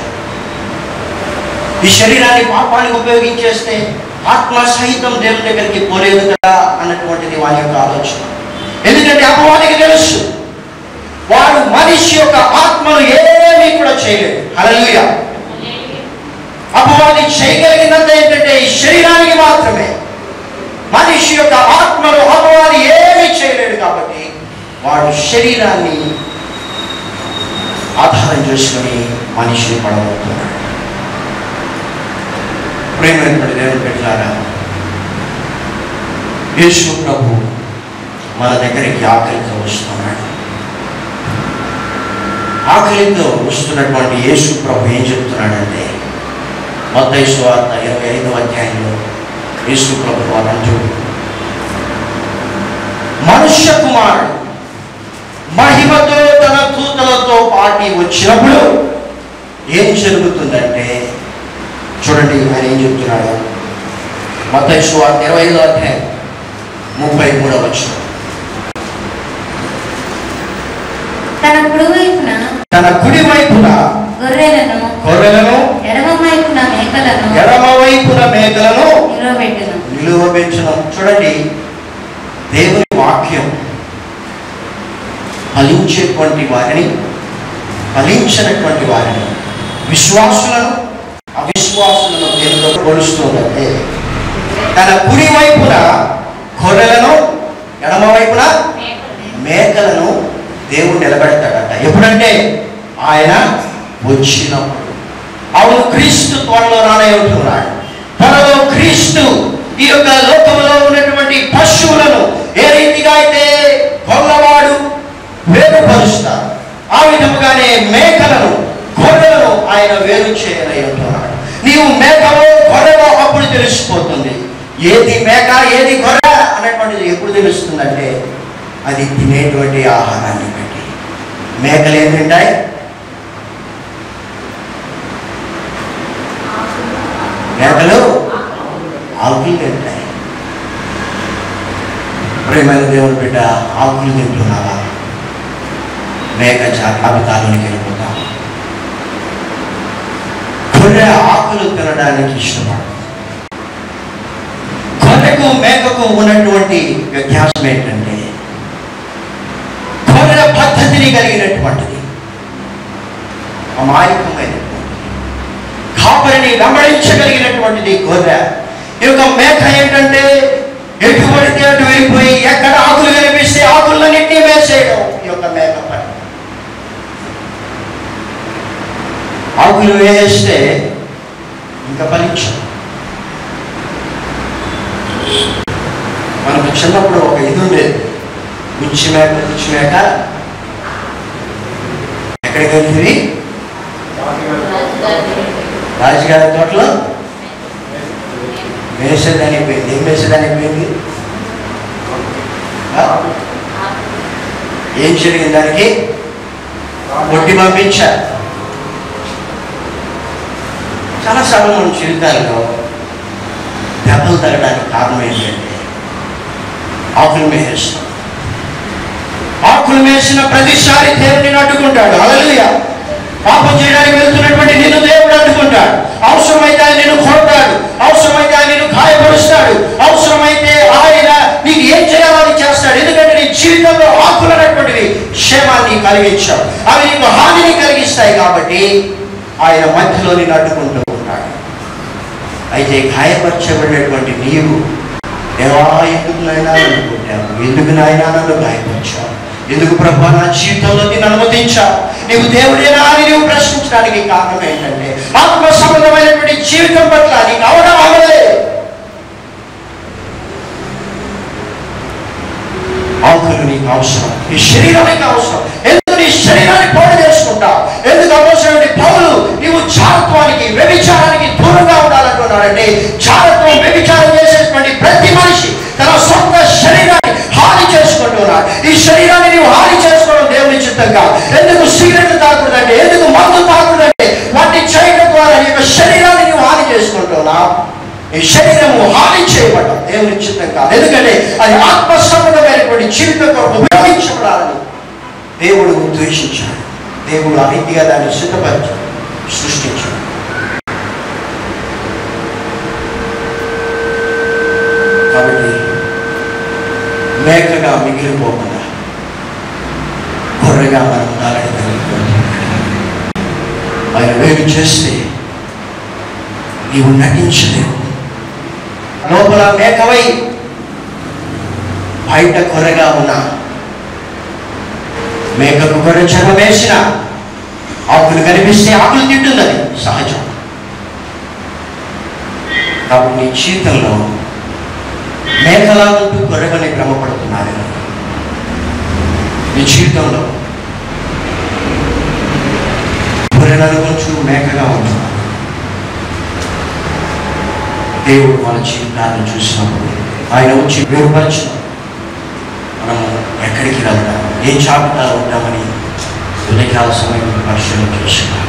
ఈ శరీరాన్ని పాపానికి ఉపయోగించేస్తే ఆత్మ సహితం దేవుని దగ్గరికి పోలేదు కదా అన్నటువంటిది వాని యొక్క ఆలోచన ఎందుకంటే అపవాదికి తెలుసు వాడు మనిషి యొక్క ఆత్మను ఏమీ కూడా చేయలేడు హల్లెలూయా అపవాది చేయగలిగినంత ఏంటంటే ఈ శరీరానికి మాత్రమే మనిషి యొక్క ఆత్మను అపవాది ఏమీ చేయలేడు కాబట్టి వాడు శరీరాన్ని ఆధారం చేసుకుని మనిషిని పడబోతున్నాడు ప్రేమైనటువంటి దేవుని పెట్టారా యేసు ప్రభు మన దగ్గరికి ఆకలితో వస్తున్నాడు ఆకలితో వస్తున్నటువంటి యేసు ప్రభు ఏం చెప్తున్నాడంటే మత్తయి సువార్త ఇరవై ఐదవ అధ్యాయంలో యేసు ప్రభు వారు అంటూ మనుష్య కుమారుడు మహిమతో తన దూతలతో పాటి వచ్చినప్పుడు ఏం జరుగుతుందంటే చూడండి ఆయన ఏం చెప్తున్నాడు మత్తయి సువార్త ఇరవై ఐదవ అధ్యాయం ముప్పై మూడవ వచ్చిన తన కుడివైపున తన కుడి వైపున గొర్రెలను గొర్రెలను ఎడమ వైపున మేకలను ఎడమ వైపున మేకలను నిలవబెట్టును నిలువబెంచును చూడండి దేవుని వాక్యం ఫలించేటువంటి వారిని ఫలించినటువంటి వారిని విశ్వాసులను అవిశ్వాసులను దేవుడు పోలుస్తుందంటే తన కుడి వైపున గొర్రెలను ఎడమ వైపున మేకలను దేవుడు నిలబెడతాడట ఎప్పుడంటే ఆయన వచ్చినప్పుడు అవును క్రీస్తు త్వరలో రానయ్యుంటున్నాడు త్వరలో క్రీస్తు ఈ యొక్క లోకంలో ఉన్నటువంటి పశువులను ఏ రీతిగా అయితే గొల్లవాడు వేరుపరుస్తారు ఆ విధముగానే మేకలను గొర్రెలను ఆయన వేరు చేయనై ఉంటున్నాడు నీవు మేకలో గొర్రెలో అప్పుడు తెలిసిపోతుంది ఏది మేక ఏది గొర్రె అన్నటువంటిది ఎప్పుడు తెలుస్తుందంటే అది తినేటువంటి ఆహారాన్ని బట్టి మేకలు ఏం తింటాయి మేకలు ఆకులు తింటాయి ప్రేమైన దేవుని బిడ్డ ఆకులు తింటున్నావా మేక జాబితాలోనికి వెళ్ళిపోతాం గొర్రె ఆకులు తినడానికి ఇష్టపడదు గొర్రెకు మేకకు ఉన్నటువంటి వ్యత్యాసం ఏంటంటే గొర్రె పద్ధతిని కలిగినటువంటిది అమాయకమైనటువంటిది కాపరిని వెంబడించగలిగినటువంటిది గొర్రె ఈ యొక్క మేక ఏంటంటే ఎటు పడితే అటు వెళ్ళిపోయి ఎక్కడ ఆకులు కనిపిస్తే ఆకులన్నింటినీ వేసేయడం ఈ యొక్క మేక పని ఆకులు వేస్తే ఇంకా ఫలించదు మనకు చిన్నప్పుడు ఒక ఇది ఉండేది గుచ్చి మేక గుచ్చి మేక ఎక్కడికి వెళ్తుంది రాజుగారి తోటలో వేసేదానికి పోయింది ఏం వేసేదానికి పోయింది ఆ? ఏం జరిగింది దానికి కొట్టి పంపించారు చాలాసార్లు మన జీవితాల్లో దెబ్బలు తగ్గడానికి కారణం ఏంటంటే ఆకులు మేసేస్తాం ఆకులు మేసిన ప్రతిసారి దేవుడిని అడ్డుకుంటాడు అలలుయ పాపం చేయడానికి వెళ్తున్నటువంటి నిన్ను దేవుడు అడ్డుకుంటాడు అవసరమైతే ఆయన నిన్ను కొడతాడు అవసరమైతే ఆయన నిన్ను గాయపరుస్తాడు అవసరమైతే ఆయన నీకు ఏం చేయాలో అది చేస్తాడు ఎందుకంటే నీ జీవితంలో ఆకులు అనేటువంటివి క్షేమాన్ని కలిగించావు అవి నీకు హానిని కలిగిస్తాయి కాబట్టి ఆయన మధ్యలో నిన్ను అడ్డుకుంటూ ఉంటాడు అయితే గాయపరచబడినటువంటి నీవు దేవా ఎందుకు నాయనా నన్ను కొట్టావు ఎందుకు నాయనా నన్ను గాయపరిచావు ఎందుకు ప్రభా నా జీవితంలో నేను అనుమతించావు నీవు దేవుడేనా అని నీవు ప్రశ్నించడానికి కారణం ఏంటంటే ఆత్మ సంబంధమైనటువంటి జీవితం పట్ల నీకు అవడం అవ్వలేదు ఆకులు నీకు అవసరం ఈ శరీరం నీకు అవసరం ఎందుకు నీ శరీరాన్ని పాడు చేసుకుంటావు ఎందుకు అవసరమైన పౌలు నీవు చారత్వానికి వ్యభిచారానికి దూరంగా ఉండాలంటున్నాడంటే చారత్వం వ్యభిచారం చేసేటువంటి ప్రతి మనిషి తన సొంత శరీరాన్ని హాని చేసుకుంటున్నాడు ఈ శరీరాన్ని నీవు హాని చేసుకోవడం దేవుని చిత్తంగా ఎందుకు సిగరెట్ తాకూడదంటే ఎందుకు మందు తాకూడదంటే వాటిని చేయడం ద్వారా నీ యొక్క శరీరాన్ని నీవు హాని చేసుకుంటున్నావు ఈ శరీరము హాని చేయబడ్డం దేవుని చిత్తం కాదు ఎందుకంటే అది ఆత్మ సంబంధమైనటువంటి జీవితం కొరకు ఉపయోగించబడాలని దేవుడు ద్వేషించాడు దేవుడు ఆ రీతిగా దాన్ని సిద్ధపరిచాడు సృష్టించాడు కాబట్టి మేకగా మిగిలిపోకుండా గొర్రెగా మనం ఉండాలని కలిగిపోతుంది ఆయన వేరు చేస్తే నీవు నటించలేవు లోపల మేకవై బయట కొరగా ఉన్నా మేకకు గొర్రె చర్మం వేసిన ఆకులు కనిపిస్తే ఆకులు తింటున్నది సహజం కాబట్టి నీ జీవితంలో మేకలా ఉంటూ గొర్రెగని భ్రమపడుతున్నారు నీ జీవితంలో గొర్రెలను కొంచెం మేకగా ఉంటున్నారు దేవుడు మన జీవితాన్ని చూసినప్పుడు ఆయన వచ్చి వేరుపరచిన మనము ఎక్కడికి వెళ్తాం ఏ జాబితాలో ఉంటామని ఉదయకాల సమయం పరిశీలన చేసుకోవాలి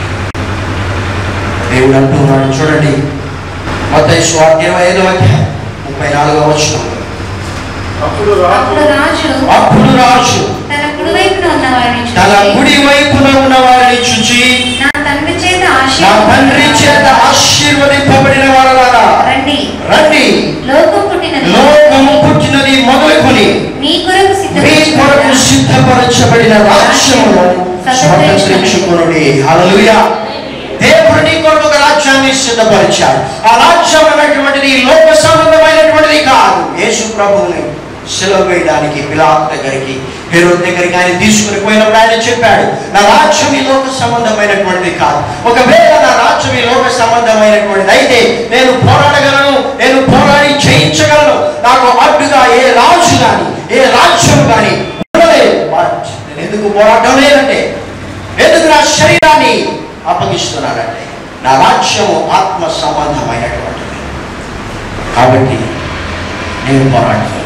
దేవుడు అంటున్నాడు చూడండి మొత్తం స్వార్థ ఇరవై ఐదవ అధ్యాయం ముప్పై నాలుగవ వచ్చిన అప్పుడు అప్పుడు రాజు రాజు అప్పుడు రాజు తన కుడివైపున ఉన్న వారిని తన చూసి కుడి వైపున ఉన్న వారిని చూచి నా తండ్రి చేత నా తండ్రి చేత ఆశీర్వదించబడిన ఆశీర్వదింపబడిన వారలారా రండి రండి లోకం పుట్టినది లోకము పుట్టినది మొదలుకొని మీ కొరకు మీ కొరకు సిద్ధపరచబడిన సిద్ధపరచబడిన రాజ్యమును స్వతంత్రించుకునుడి హల్లెలూయా దేవుడు నీ కొరకు ఒక రాజ్యాన్ని సిద్ధపరిచాడు ఆ రాజ్యం అనేటువంటిది లోక సంబంధమైనటువంటిది కాదు యేసు ప్రభువుని సెలవు వేయడానికి పిలాత్ దగ్గరికి హెరోద్ దగ్గరికి ఆయన తీసుకుని పోయినప్పుడు ఆయన చెప్పాడు నా రాజ్యం ఈ లోక సంబంధమైనటువంటిది కాదు ఒకవేళ నా రాజ్యం ఈ లోక సంబంధమైనటువంటిది అయితే నేను పోరాడగలను నేను పోరాడి జయించగలను నాకు అడ్డుగా ఏ రాజు కానీ ఏ రాజ్యం కానీ ఉండలేదు బట్ నేను ఎందుకు పోరాటం లేదంటే ఎందుకు నా శరీరాన్ని అప్పగిస్తున్నానంటే నా రాజ్యము ఆత్మ సంబంధమైనటువంటిది కాబట్టి నేను పోరాడతాను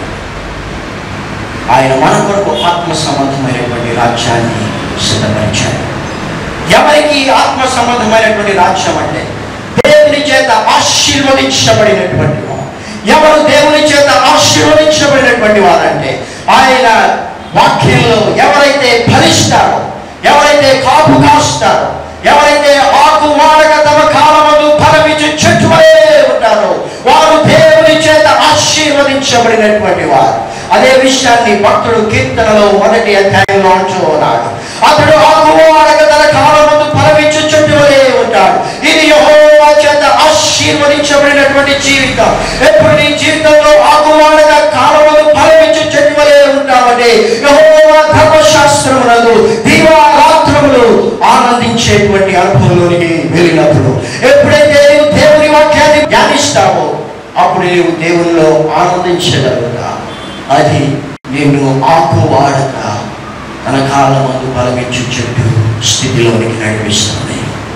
ఆయన మన కొరకు ఆత్మ సంబంధమైనటువంటి రాజ్యాన్ని సిద్ధపరిచాడు ఎవరికి ఆత్మ సంబంధమైనటువంటి రాజ్యం అంటే దేవుని చేత ఆశీర్వదించబడినటువంటి వారు ఎవరు దేవుని చేత ఆశీర్వదించబడినటువంటి వారంటే ఆయన వాక్యంలో ఎవరైతే ఫలిస్తారో ఎవరైతే కాపు కాస్తారో ఎవరైతే ఆకు వాడక తమ కాలమందు ఫలమిచ్చు చెట్టు వలె ఉంటారో వారు దేవుని చేత ఆశీర్వదించబడినటువంటి వారు అదే విషయాన్ని భక్తుడు కీర్తనలో మొదటి అధ్యాయంలో అంటూ ఉన్నాడు అతడు ఆకు వాడక తన కాలమందు ఫలమిచ్చు చెట్టు వలె ఉంటాడు ఇది యెహోవా చేత ఆశీర్వదించబడినటువంటి జీవితం ఎప్పుడు నీ జీవితంలో ఆకు వాడక కాలమందు ఫలమిచ్చు చెట్టు వలె ఉంటామంటే యెహోవా ధర్మశాస్త్రమునందు దీవారాత్రములు ఆనందించేటువంటి అనుభవంలోనికి వెళ్ళినప్పుడు ఎప్పుడైతే నీవు దేవుని వాక్యాన్ని ధ్యానిస్తావో అప్పుడు నీవు దేవునిలో ఆనందించగలుగుతా అది నిన్ను ఆకు వాడక తన కాలమందు బలమించు చెట్టు స్థితిలోనికి నడిపిస్తుంది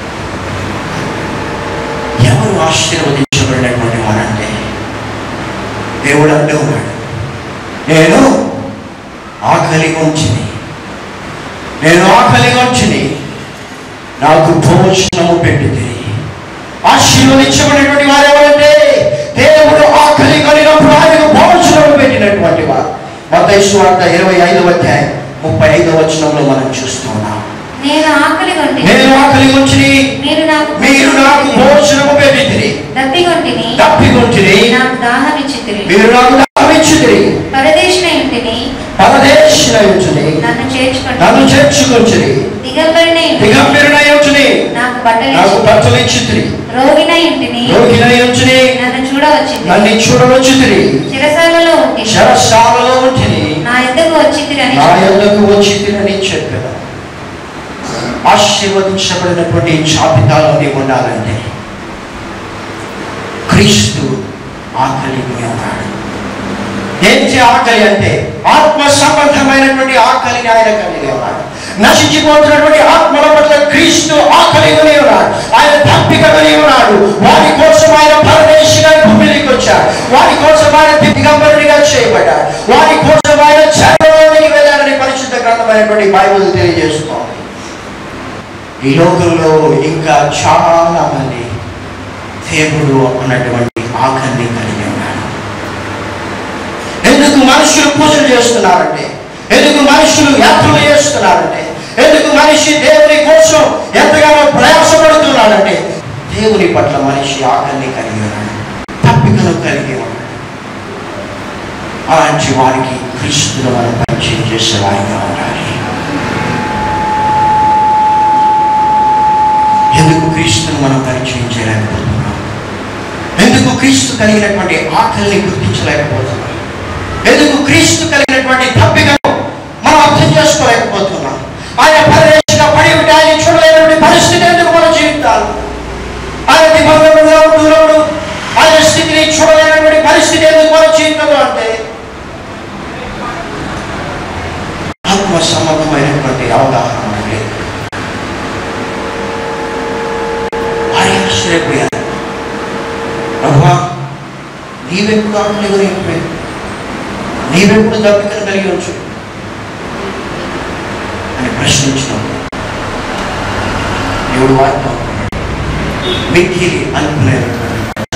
ఎవరు ఆశీర్వదించబడినటువంటి వారంటే దేవుడు అంటూ ఉన్నాడు నేను ఆకలి ఉంచిని నేను ఆకలి ఉంచిని నాకు భోజనము పెట్టింది ఆశీర్వదించబడినటువంటి వారు ఎవరంటే దేవుడు ఆకలి కలిగినప్పుడు ఆయనకు భోజనము పెట్టినటువంటి వారు మతైసు వార్త ఇరవై ఐదవ అధ్యాయం ముప్పై ఐదవ వచనంలో మనం చూస్తున్నాం నేను ఆకలి కొంటిని నేను ఆకలి ఉంచిని మీరు నాకు మీరు నాకు భోజనము పెట్టింది దప్పికొంటిని తప్పికొంటిని నాకు దాహం ఇచ్చితిరి మీరు నాకు దామించుది పరదేశిన ఇంటిని పరదేశుని నన్ను చేర్చుకుంటే నన్ను చేర్చుకొంచుని దిగంబరిన ఇంటిని దిగంబరునయుచుని నాకు బట్టలు నాకు ఇచ్చితిరి. బట్టలు ఇచ్చితిరి రోగిన ఇంటిని రోగినయుచుని నన్ను చూడవచ్చింది నన్ను చూడవచ్చుతిరి చిరసాలలో ఉంటిని శరసాలలో ఉంచిని నా ఎద్దకు వచ్చింది అని నా యొద్దకు వచ్చితిరని చెప్పాను ఆశీర్వదించబడినటువంటి జాబితాలో నీవు ఉండాలంటే క్రీస్తు ఆకలి ఉన్నాడు ఏంటి ఆకలి అంటే ఆత్మ సంబంధమైనటువంటి ఆకలిని ఆయన కలిగి ఉన్నాడు నశించిపోతున్నటువంటి ఆత్మల పట్ల క్రీస్తు ఆకలి కొని ఉన్నాడు ఆయన తప్పిక కొని ఉన్నాడు వారి కోసం ఆయన పరదేశిగా భూమికి వచ్చాడు వారి కోసం ఆయన దిగంబరుడిగా చేయబడ్డాడు వారి కోసం ఆయన చర్మలోనికి వెళ్ళాడని పరిశుద్ధ గ్రంథమైనటువంటి బైబుల్ తెలియజేస్తోంది ఈ లోకంలో ఇంకా చాలా మంది దేవుడు అన్నటువంటి ఆకలిని కలిగి ఉన్నాడు ఎందుకు మనుషులు పూజలు చేస్తున్నారంటే ఎందుకు మనుషులు యాత్రలు చేస్తున్నారంటే ఎందుకు మనిషి దేవుని కోసం ఎంతగానో ప్రయాసపడుతున్నాడంటే దేవుని పట్ల మనిషి ఆకలిని కలిగి ఉన్నాడు తప్పికను కలిగి ఉన్నాడు అలాంటి వారికి క్రీస్తును మనం పరిచయం చేసే వారిగా ఉండాలి ఎందుకు క్రీస్తును మనం పరిచయం చేయలేకపోతున్నాం ఎందుకు క్రీస్తు కలిగినటువంటి ఆకలిని గుర్తించలేకపోతున్నాం ఎందుకు క్రీస్తు కలిగినటువంటి తప్పికను మనం అర్థం చేసుకోలేకపోతున్నాం ఆయన పరదేశంగా పడి ఉంటే ఆయన చూడలేనటువంటి పరిస్థితి ఎందుకు మన జీవితాలు ఆయన దివంగముగా ఉంటున్నప్పుడు ఆయన స్థితిని చూడలేనటువంటి పరిస్థితి ఎందుకు మన జీవితంలో అంటే ఆత్మ సంబంధమైనటువంటి అవగాహన మనకు లేదు ఆయన ఆశ్చర్యపోయారు ప్రభా నీవెప్పుడు ఆకలి కలిగి నీవెప్పుడు దప్పికను కలిగి ఉంచు అని ప్రశ్నించినప్పుడు దేవుడు వారితో మిక్కిలి అనుకునేటువంటి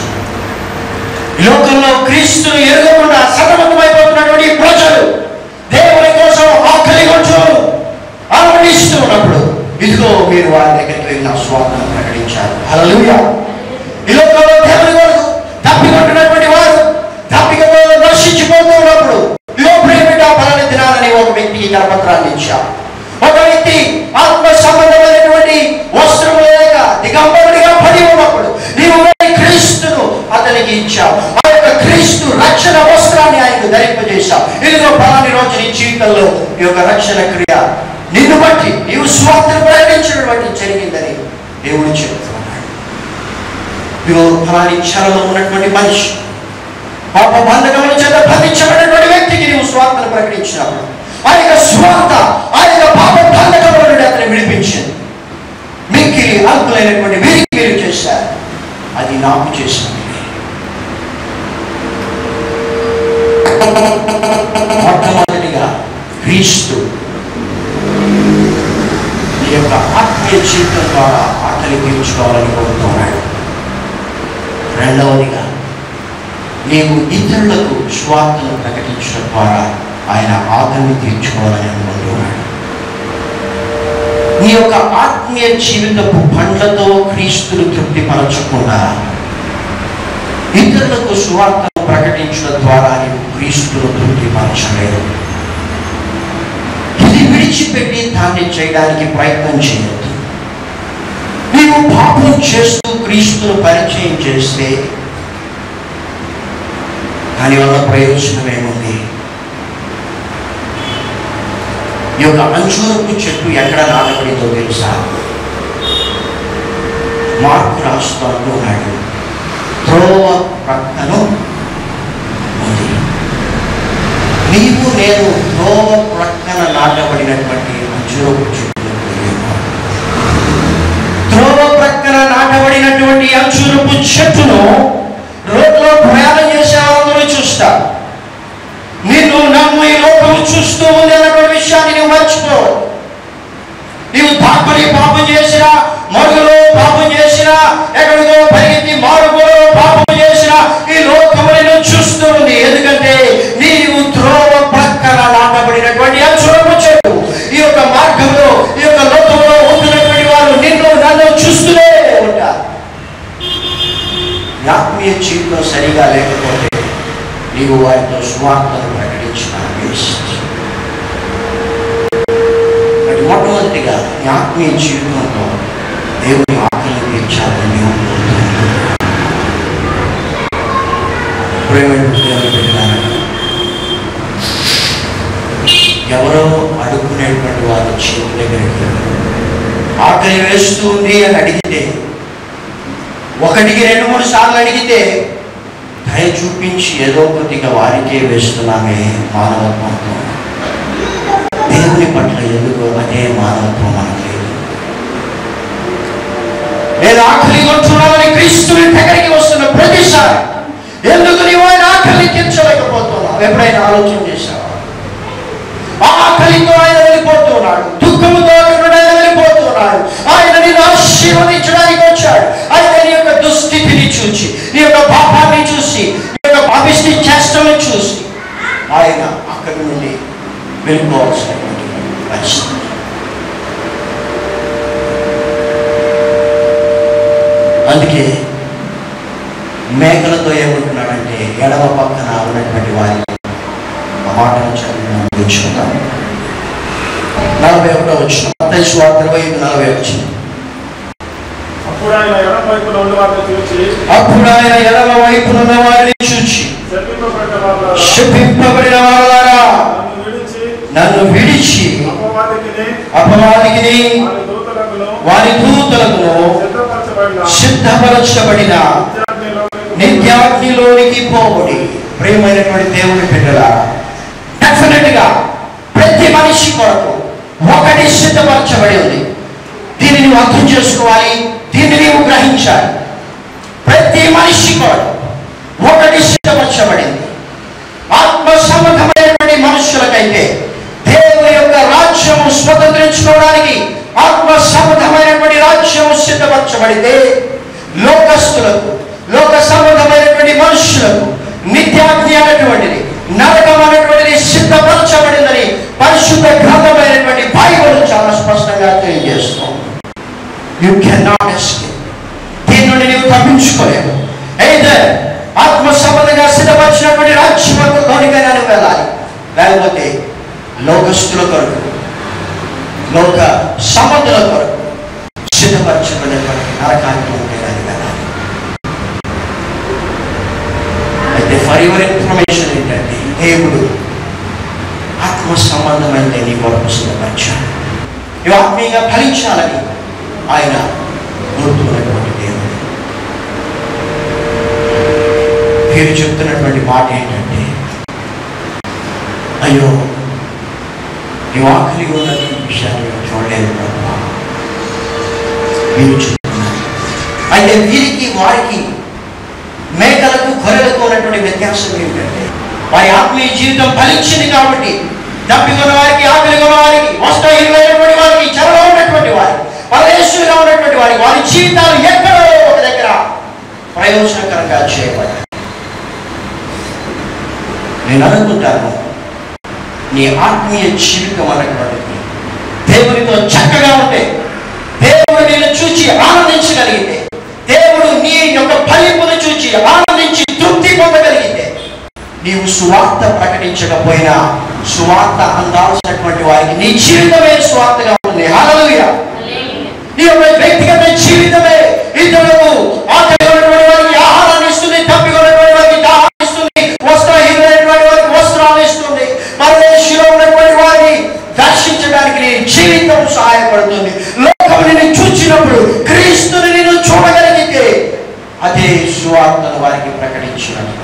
ఈ లోకంలో క్రీస్తును ఎరగకుండా సతమతమైపోతున్నటువంటి ఈ ప్రజలు దేవుని కోసం ఆకలి కొంచెం ఆనందిస్తూ ఉన్నప్పుడు ఇదిగో మీరు వారి దగ్గరికి వెళ్ళిన స్వార్థం ప్రకటించారు హల్లెలూయా ఈ లోకంలో దేవుని కొరకు తప్పికొట్టినటువంటి వారు తప్పికతో నశించిపోతూ ఉన్నప్పుడు ఇదిగో ప్రేమిట పలాని దినాలని ఒక వ్యక్తికి కరపత్రాన్ని ఇచ్చారు ఒక వ్యక్తి ఆత్మ సంబంధమైనటువంటి వస్త్రము లేక దిగంబరుడిగా పడి ఉన్నప్పుడు నీవు వెళ్ళి క్రీస్తును అతనికి ఇచ్చావు ఆ యొక్క క్రీస్తు రక్షణ వస్త్రాన్ని ఆయనకు ధరింపజేశావు ఇదిగో పలాని రోజు నీ జీవితంలో ఈ యొక్క రక్షణ క్రియ నిన్ను బట్టి నీవు స్వార్థను ప్రకటించడం బట్టి జరిగిందని దేవుడు చెబుతున్నాడు ఇదిగో ఫలాని చెరలో ఉన్నటువంటి మనిషి పాప బంధకముల చేత బంధించబడినటువంటి వ్యక్తికి నీవు స్వార్థను ప్రకటించినప్పుడు ఆ యొక్క స్వార్థ ఆ యొక్క పాప బంధకముల నుండి అతను విడిపించింది మిక్కిలి అల్పులైనటువంటి వీరికి మీరు చేశారు అది నాకు చేసింది మొట్టమొదటిగా క్రీస్తు నీ యొక్క ఆత్మీయ జీవితం ద్వారా ఆకలి తీర్చుకోవాలని కోరుతున్నాడు రెండవదిగా నీవు ఇతరులకు స్వార్థను ప్రకటించడం ద్వారా ఆయన ఆకలిని తీర్చుకోవాలని అనుకుంటున్నాడు నీ యొక్క ఆత్మీయ జీవితపు పండ్లతో క్రీస్తును తృప్తిపరచకుండా ఇతరులకు సువార్తను ప్రకటించడం ద్వారా నీవు క్రీస్తును తృప్తిపరచలేదు ఇది విడిచిపెట్టి దాన్ని చేయడానికి ప్రయత్నం చేయొద్దు నీవు పాపం చేస్తూ క్రీస్తును పరిచయం చేస్తే దానివల్ల ప్రయోజనం ఏముంది ఈ యొక్క అంజూరపు చెట్టు ఎక్కడ నాటబడిందో తెలుసా మార్పు రాస్తూ అంటున్నాడు త్రోవ ప్రక్కను ఉంది నీవు నేను త్రోవ ప్రక్కన నాటబడినటువంటి అంజూరపు చెట్టు త్రోవ ప్రక్కన నాటబడినటువంటి అంజూరపు చెట్టును రోడ్లో ప్రయాణం చేసే వాళ్ళందరూ చూస్తారు నిన్ను నన్ను ఈ లోకము చూస్తూ ఉంది అన్నటువంటి విషయాన్ని నువ్వు మర్చిపో నీవు దాపరి పాపం చేసినా మరుగులో పాపం చేసినా ఎక్కడికో పరిగెత్తి మారుగులో పాపం చేసినా ఈ లోకము నిన్ను చూస్తూ ఉంది ఎందుకంటే నీవు త్రోవ ప్రక్కన నాటబడినటువంటి అంచురపు చెట్టు ఈ యొక్క మార్గంలో ఈ యొక్క లోకంలో ఉంటున్నటువంటి వారు నిన్ను నన్ను చూస్తూనే ఉంటారు నీ ఆత్మీయ జీవితం సరిగా లేకపోతే నీవు వారితో సువార్తను ప్రకటించిన వేస్ట్ అంటే మొట్టమొదటిగా నీ ఆత్మీయ జీవితంలో దేవుని ఆకలిని తీర్చాలని నీవు కోరుతున్నావు. ప్రేమైన దేవుని బిడ్డలారా, ఎవరో అడుగుకునేటువంటి వారు చేతి దగ్గరికి ఆకలి వేస్తుంది అని అడిగితే ఒకటికి రెండు మూడు సార్లు అడిగితే దయ చూపించి ఏదో కొద్దిగా వారికే వేస్తున్నామే మానవత్వంతో దేవుని పట్ల ఎందుకు అదే మానవత్వం మనకు లేదు నేను ఆకలి కొంటున్నామని క్రీస్తుని దగ్గరికి వస్తున్న ప్రతిసారి ఎందుకు నీవు ఆయన ఆకలిని తీర్చలేకపోతున్నావు ఎప్పుడైనా ఆలోచన చేశావా ఆకలితో ఆయన వెళ్ళిపోతున్నాడు దుఃఖముతో అక్కడ నుండి ఆయన వెళ్ళిపోతున్నాడు ఆయన నిన్ను ఆశీర్వదించడానికి వచ్చాడు ఆయన నీ యొక్క దుస్థితిని చూసి నీ యొక్క పాపాన్ని చూసి నీ యొక్క పాపిష్టి చేష్టలను చూసి ఆయన అక్కడి నుండి వెళ్ళిపోవాల్సినటువంటి పరిస్థితి అందుకే మేకలతో ఏమంటున్నాడంటే ఎడమ పక్కన ఉన్నటువంటి వారి ఆ మాటను చదివి నేర్చుకుందాం నలభై ఒకటో వచ్చిన మత్తయి సువార్త ఇరవై ఐదు నలభై వచ్చిన అప్పుడు ఆయన ఎడం వైపున ఉన్న వారిని చూచి అప్పుడు ఆయన ఎడమ వైపునున్న వారిని చూచి శపింపబడిన వాళ్ళ శపింపబడిన వారలారా నన్ను విడిచి నన్ను విడిచి అపవాదికిని అపవాదికిని వారి దూతలకును వారి దూతలను సిద్ధపరచబడిన సిద్ధపరచబడిన విద్యార్థిలోకి నిత్యాగ్నిలోనికి పోవుడి ప్రియమైనటువంటి దేవుని బిడ్డలా డెఫినెట్ గా ప్రతి మనిషి కొరకు ఒకటి సిద్ధపరచబడి ఉంది దీన్ని నువ్వు అర్థం చేసుకోవాలి దీన్ని నీవు గ్రహించాలి ప్రతి మనిషి కొరకు ఒకటి సిద్ధపరచబడింది ఆత్మ సంబంధమైనటువంటి మనుషులకైతే దేవుని యొక్క రాజ్యము స్వతంత్రించుకోవడానికి ఆత్మ సంబంధమైనటువంటి రాజ్యము సిద్ధపరచబడితే లోకస్తులకు లోక సంబంధమైనటువంటి మనుషులకు నిత్యాగ్ని అనేటువంటిది నరకం అనేటువంటిది సిద్ధపరచబడిందని పరిశుద్ధ గ్రంథమైనటువంటి బైబిల్ చాలా స్పష్టంగా తెలియజేస్తుంది యు కెన్ నాట్ ఎస్కేప్ దీని నుండి నీవు తప్పించుకోలేవు అయితే ఆత్మ సంబంధంగా సిద్ధపరిచినటువంటి రాజ్యములకు లోనికైనా నువ్వు వెళ్ళాలి లేకపోతే లోకస్తుల కొరకు లోక సంబంధుల కొరకు సిద్ధపరచబడినటువంటి నరకానికి ఉండేదాన్ని వెళ్ళాలి అయితే ఫర్ యువర్ ఇన్ఫర్మేషన్ ఏంటంటే దేవుడు ఆత్మ సంబంధమైన నీ కొరకు సిద్ధపరిచాడు ఇవి ఆత్మీయంగా ఫలించాలని ఆయన కోరుతున్నటువంటి దేవుడు మీరు చెప్తున్నటువంటి మాట ఏంటంటే అయ్యో నీ ఆకలి ఉన్నటువంటి విషయాన్ని నేను చూడలేదు ప్రభు మీరు చెప్తున్నారు అయితే వీరికి వారికి మేకలకు గొర్రెలకు ఉన్నటువంటి వ్యత్యాసం ఏంటంటే వారి ఆత్మీయ జీవితం ఫలించింది కాబట్టి దప్పికొన్న వారికి ఆకలి కొన్న వారికి వస్త్రహీనులైనటువంటి వారికి చెరలో ఉన్నటువంటి వారికి పరదేశులుగా ఉన్నటువంటి వారికి వారి జీవితాలు ఎక్కడో ఒక దగ్గర ప్రయోజనకరంగా చేయబడ్డాయి నేను అనుకుంటాను నీ ఆత్మీయ జీవితం అనేటువంటిది దేవునితో చక్కగా ఉంటే దేవుడు నేను చూచి ఆనందించగలిగితే దేవుడు నీ యొక్క ఫలింపును చూచి ఆనందించి తృప్తి పొందగలిగితే నీవు సువార్త ప్రకటించకపోయినా సువార్త అందాల్సినటువంటి వారికి నీ జీవితమే సువార్తగా ఉంది హల్లెలూయా నీ యొక్క వ్యక్తిగత జీవితమే ఇతరులకు ఆకలి ఉన్నటువంటి వారికి ఆహారాన్ని ఇస్తుంది తప్పికొన్నటువంటి వారికి దాహాన్ని ఇస్తుంది వస్త్రహీనమైనటువంటి వారికి వస్త్రాలు ఇస్తుంది పరదేశంలో ఉన్నటువంటి వారిని దర్శించడానికి నీ జీవితం సహాయపడుతుంది లోకం నిన్ను చూచినప్పుడు క్రీస్తుని నేను చూడగలిగితే అదే సువార్తను వారికి ప్రకటించినట్లు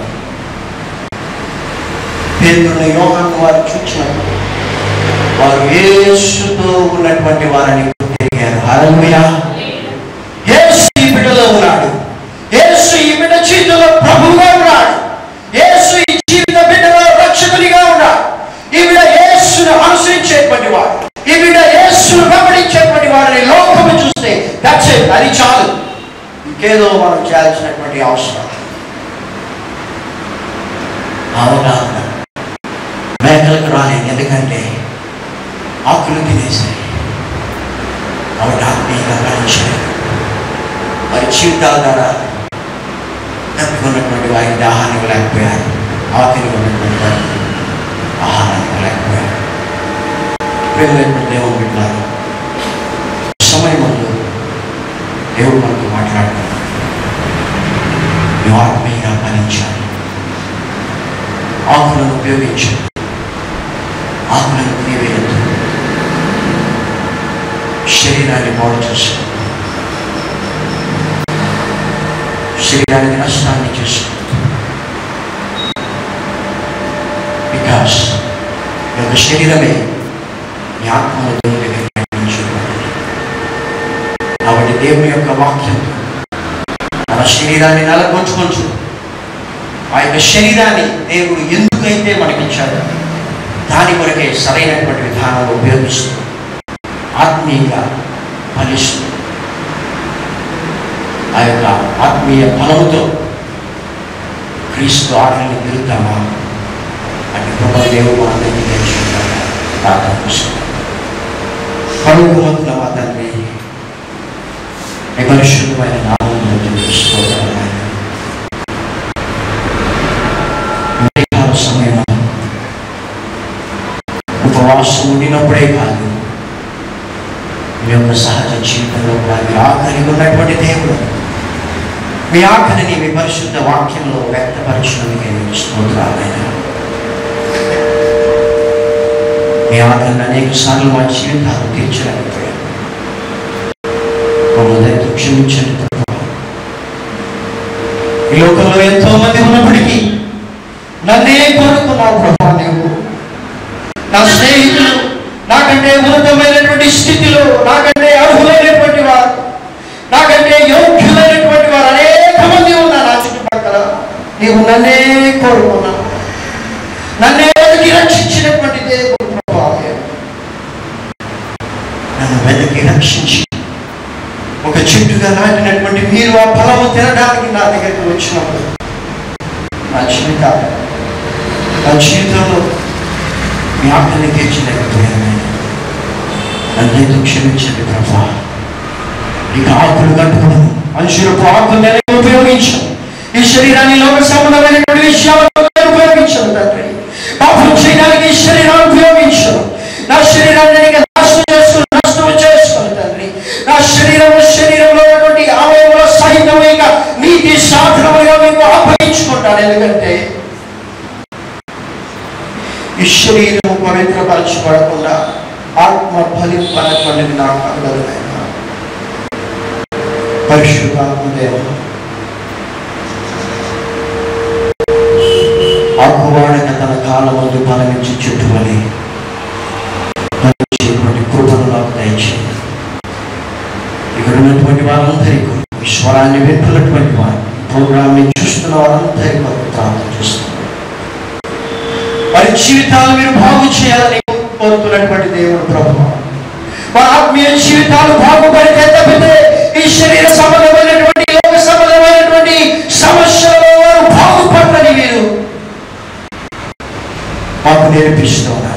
పేదలను యోహాను వారు చూచినప్పుడు వారు యేసుతో ఉన్నటువంటి వారిని తిరిగారు హల్లెలూయా యేసు ఈ బిడ్డలో ఉన్నాడు యేసు ఈ బిడ్డ జీవితంలో ప్రభువుగా ఉన్నాడు యేసు ఈ జీవిత బిడ్డలో రక్షకునిగా ఉన్నాడు ఈ బిడ్డ యేసును అనుసరించేటువంటి వాడు ఈ బిడ్డ యేసును వెంబడించేటువంటి వాడిని లోకము చూస్తే దట్స్ ఇట్ అది చాలు ఇంకేదో మనం చేయాల్సినటువంటి అవసరం అవగాహన మేకలకు రాలేదు ఎందుకంటే ఆకులు తినేసాయి కాబట్టి ఆత్మీయంగా గణించలేదు వారి జీవితాల ద్వారా తప్పుకున్నటువంటి వారికి దాహాన్ని ఇవ్వలేకపోయారు ఆకలి ఉన్నటువంటి వారికి ఆహారాన్ని ఇవ్వలేకపోయారు ప్రేమైనటువంటి దేవుని బిడ్డారు సమయం ముందు దేవుడు మనతో మాట్లాడుతున్నాడు నువ్వు ఆత్మీయంగా ఫలించాలి ఆకులను ఉపయోగించాలి ఆకులను తీవేయద్దు శరీరాన్ని పాడు చేసుకో శరీరానికి నష్టాన్ని చేసుకో బికాస్ ఈ యొక్క శరీరమే నీ ఆత్మను దేవుని దగ్గర నడిపించబడింది. కాబట్టి దేవుని యొక్క వాక్యంతో మన శరీరాన్ని నెలకొంచుకొంచు ఆ యొక్క శరీరాన్ని దేవుడు ఎందుకైతే మనకిచ్చాడు దాని కొరకే సరైనటువంటి విధానంలో ఉపయోగిస్తూ ఆత్మీయంగా ఫలిస్తూ ఆ యొక్క ఆత్మీయ బలముతో క్రీస్తు ఆటలను తిరుగుతామా అంటే కృప దేవుడు మనందరికీ నేర్చుకుంటాడు ప్రార్థన చేసుకుందాం పలుకుమంతుల మా తండ్రి మీ పరిశుద్ధమైన నామంలో స్తోత్రాలు నాయన. ఉదయకాల సమయం ఉపవాసం ఉండినప్పుడే కాదు మీ యొక్క సహజ జీవితంలో కూడా మీ ఆఖరి ఉన్నటువంటి దేవుడు మీ ఆఖరిని మీ పరిశుద్ధ వాక్యంలో వ్యక్తపరచడానికి మీకు స్తోత్రాలైనా మీ ఆఖరిని అనేక సార్లు మా జీవితాలు తీర్చలేకపోయాను మమ్మల్ని ఎంతో క్షమించండి ప్రభువా. ఈ లోకంలో ఎంతో మంది ఉన్నప్పటికీ నన్నే కోరుకున్నావు ప్రభా నీవు నా స్నేహితులు నాకంటే ఉన్నతమైనటువంటి స్థితిలో నాకంటే అర్హులైనటువంటి వారు నాకంటే యోగ్యులైనటువంటి వారు అనేక మంది ఉన్నారు నా చుట్టుపక్కల నీవు నన్నే కోరుకున్నావు నన్నే వెతికి రక్షించినటువంటి దేవుడు ప్రభా నన్ను వెతికి రక్షించి ఒక చెట్టుగా నాటినటువంటి మీరు ఆ ఫలము తినడానికి నా దగ్గరికి వచ్చినప్పుడు నా జీవితాలు నా జీవితంలో మీ ఆకలిని తీర్చలేకపోయాను నన్నైతే క్షమించండి ప్రభా ఇక ఆకులు కట్టుకోవడం మనుషులకు ఆకులు నేను ఉపయోగించను ఈ శరీరాన్ని లోక సంబంధమైనటువంటి విషయాలను నేను ఉపయోగించను తండ్రి పాపం చేయడానికి ఈ శరీరాన్ని ఉపయోగించను నా శరీరాన్ని నేను నాశనం చేసుకుని నష్టం చేసుకోను తండ్రి నా శరీరం శరీరంలో ఉన్నటువంటి అవయవంలో సహితమైన నీతి సాధనముగా మీకు అప్పగించుకుంటాను ఎందుకంటే ఈ శరీరం పవిత్రపరచబడకుండా ఆత్మ ఫలింపనటువంటిది నాకు అందరునైనా పరిశుద్ధాత్మదేవ ఆకువాడక తన కాలమందు ఫలమించి చుట్టువని ఫలించేటువంటి కృపను నాకు దయచేయండి ఇక్కడ ఉన్నటువంటి వారందరి కొరకు ఈ స్వరాన్ని వింటున్నటువంటి వారు ప్రోగ్రామ్ని చూస్తున్న వారందరి కొరకు ప్రార్థన చేస్తున్నాను వారి జీవితాలు మీరు బాగు చేయాలని కోరుతున్నటువంటి దేవుడు ప్రభు వారి ఆత్మీయ జీవితాలు బాగుపడితే తప్పితే ఈ శరీర సంబంధమైనటువంటి లోక సంబంధమైనటువంటి సమస్యలలో వారు బాగుపడని మీరు మాకు నేర్పిస్తున్నారు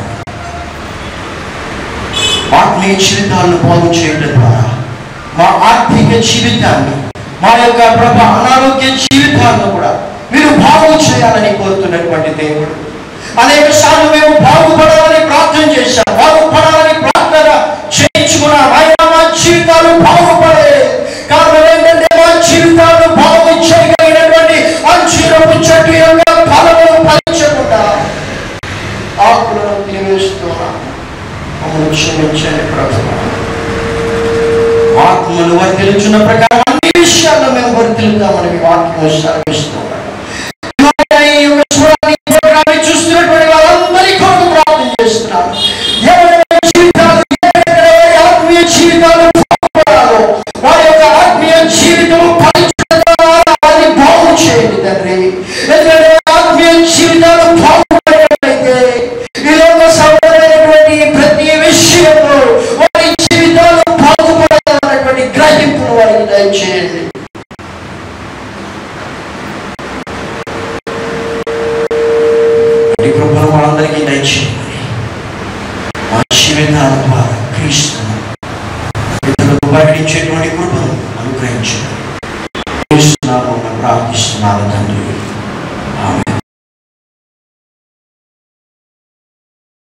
ఆత్మీయ జీవితాలను బాగు చేయడం ద్వారా మా ఆర్థిక జీవితాన్ని మా యొక్క ప్రభ అనారోగ్య జీవితాలను కూడా మీరు బాగు చేయాలని కోరుతున్నటువంటి దేవుడు అనేక సార్లు మేము బాగుపడాలని ప్రార్థన చేశాం బాగుపడాలని ప్రార్థన చేయించుకున్నాం అయినా మా జీవితాలు బాగుపడే కారణం ఏంటంటే మా జీవితాలు బాగు చేయగలిగినటువంటి అంచురపు చెట్టు యొక్క ఫలములు ఫలించకుండా ఆకులను తినివేస్తున్నాం మమ్మల్ని క్షమించండి ప్రభు ఆత్మను వర్తిల్చున్న ప్రకారం అన్ని విషయాల్లో మేము వర్తిల్తామని మీ వాక్యం సెలవిస్తున్నాం ఈ యొక్క స్వరాన్ని, ఈ ప్రోగ్రాన్ని చూస్తున్నటువంటి వారందరి కొరకు ప్రార్థన చేస్తున్నాను ఎవరి జీవితాలు ఎక్కడెక్కడ వారి ఆత్మీయ జీవితాలు బాగుపడాలో వారి యొక్క ఆత్మీయ జీవితం ఫలించడం ద్వారా అది బాగు చేయండి తండ్రి ఎందుకంటే ఆత్మీయ జీవితాలు బాగుపడినట్లయితే ఈ లోక సంబంధమైనటువంటి ప్రతి విషయంలో వారి జీవితాలు బాగుపడాలన్నటువంటి గ్రహింపును వారికి దయచేయండి ఈ కృపను మనందరికీ దయచేయండి మా జీవితాల ద్వారా క్రీస్తును ఇతరులకు ప్రకటించేటువంటి కృపను అనుగ్రహించండి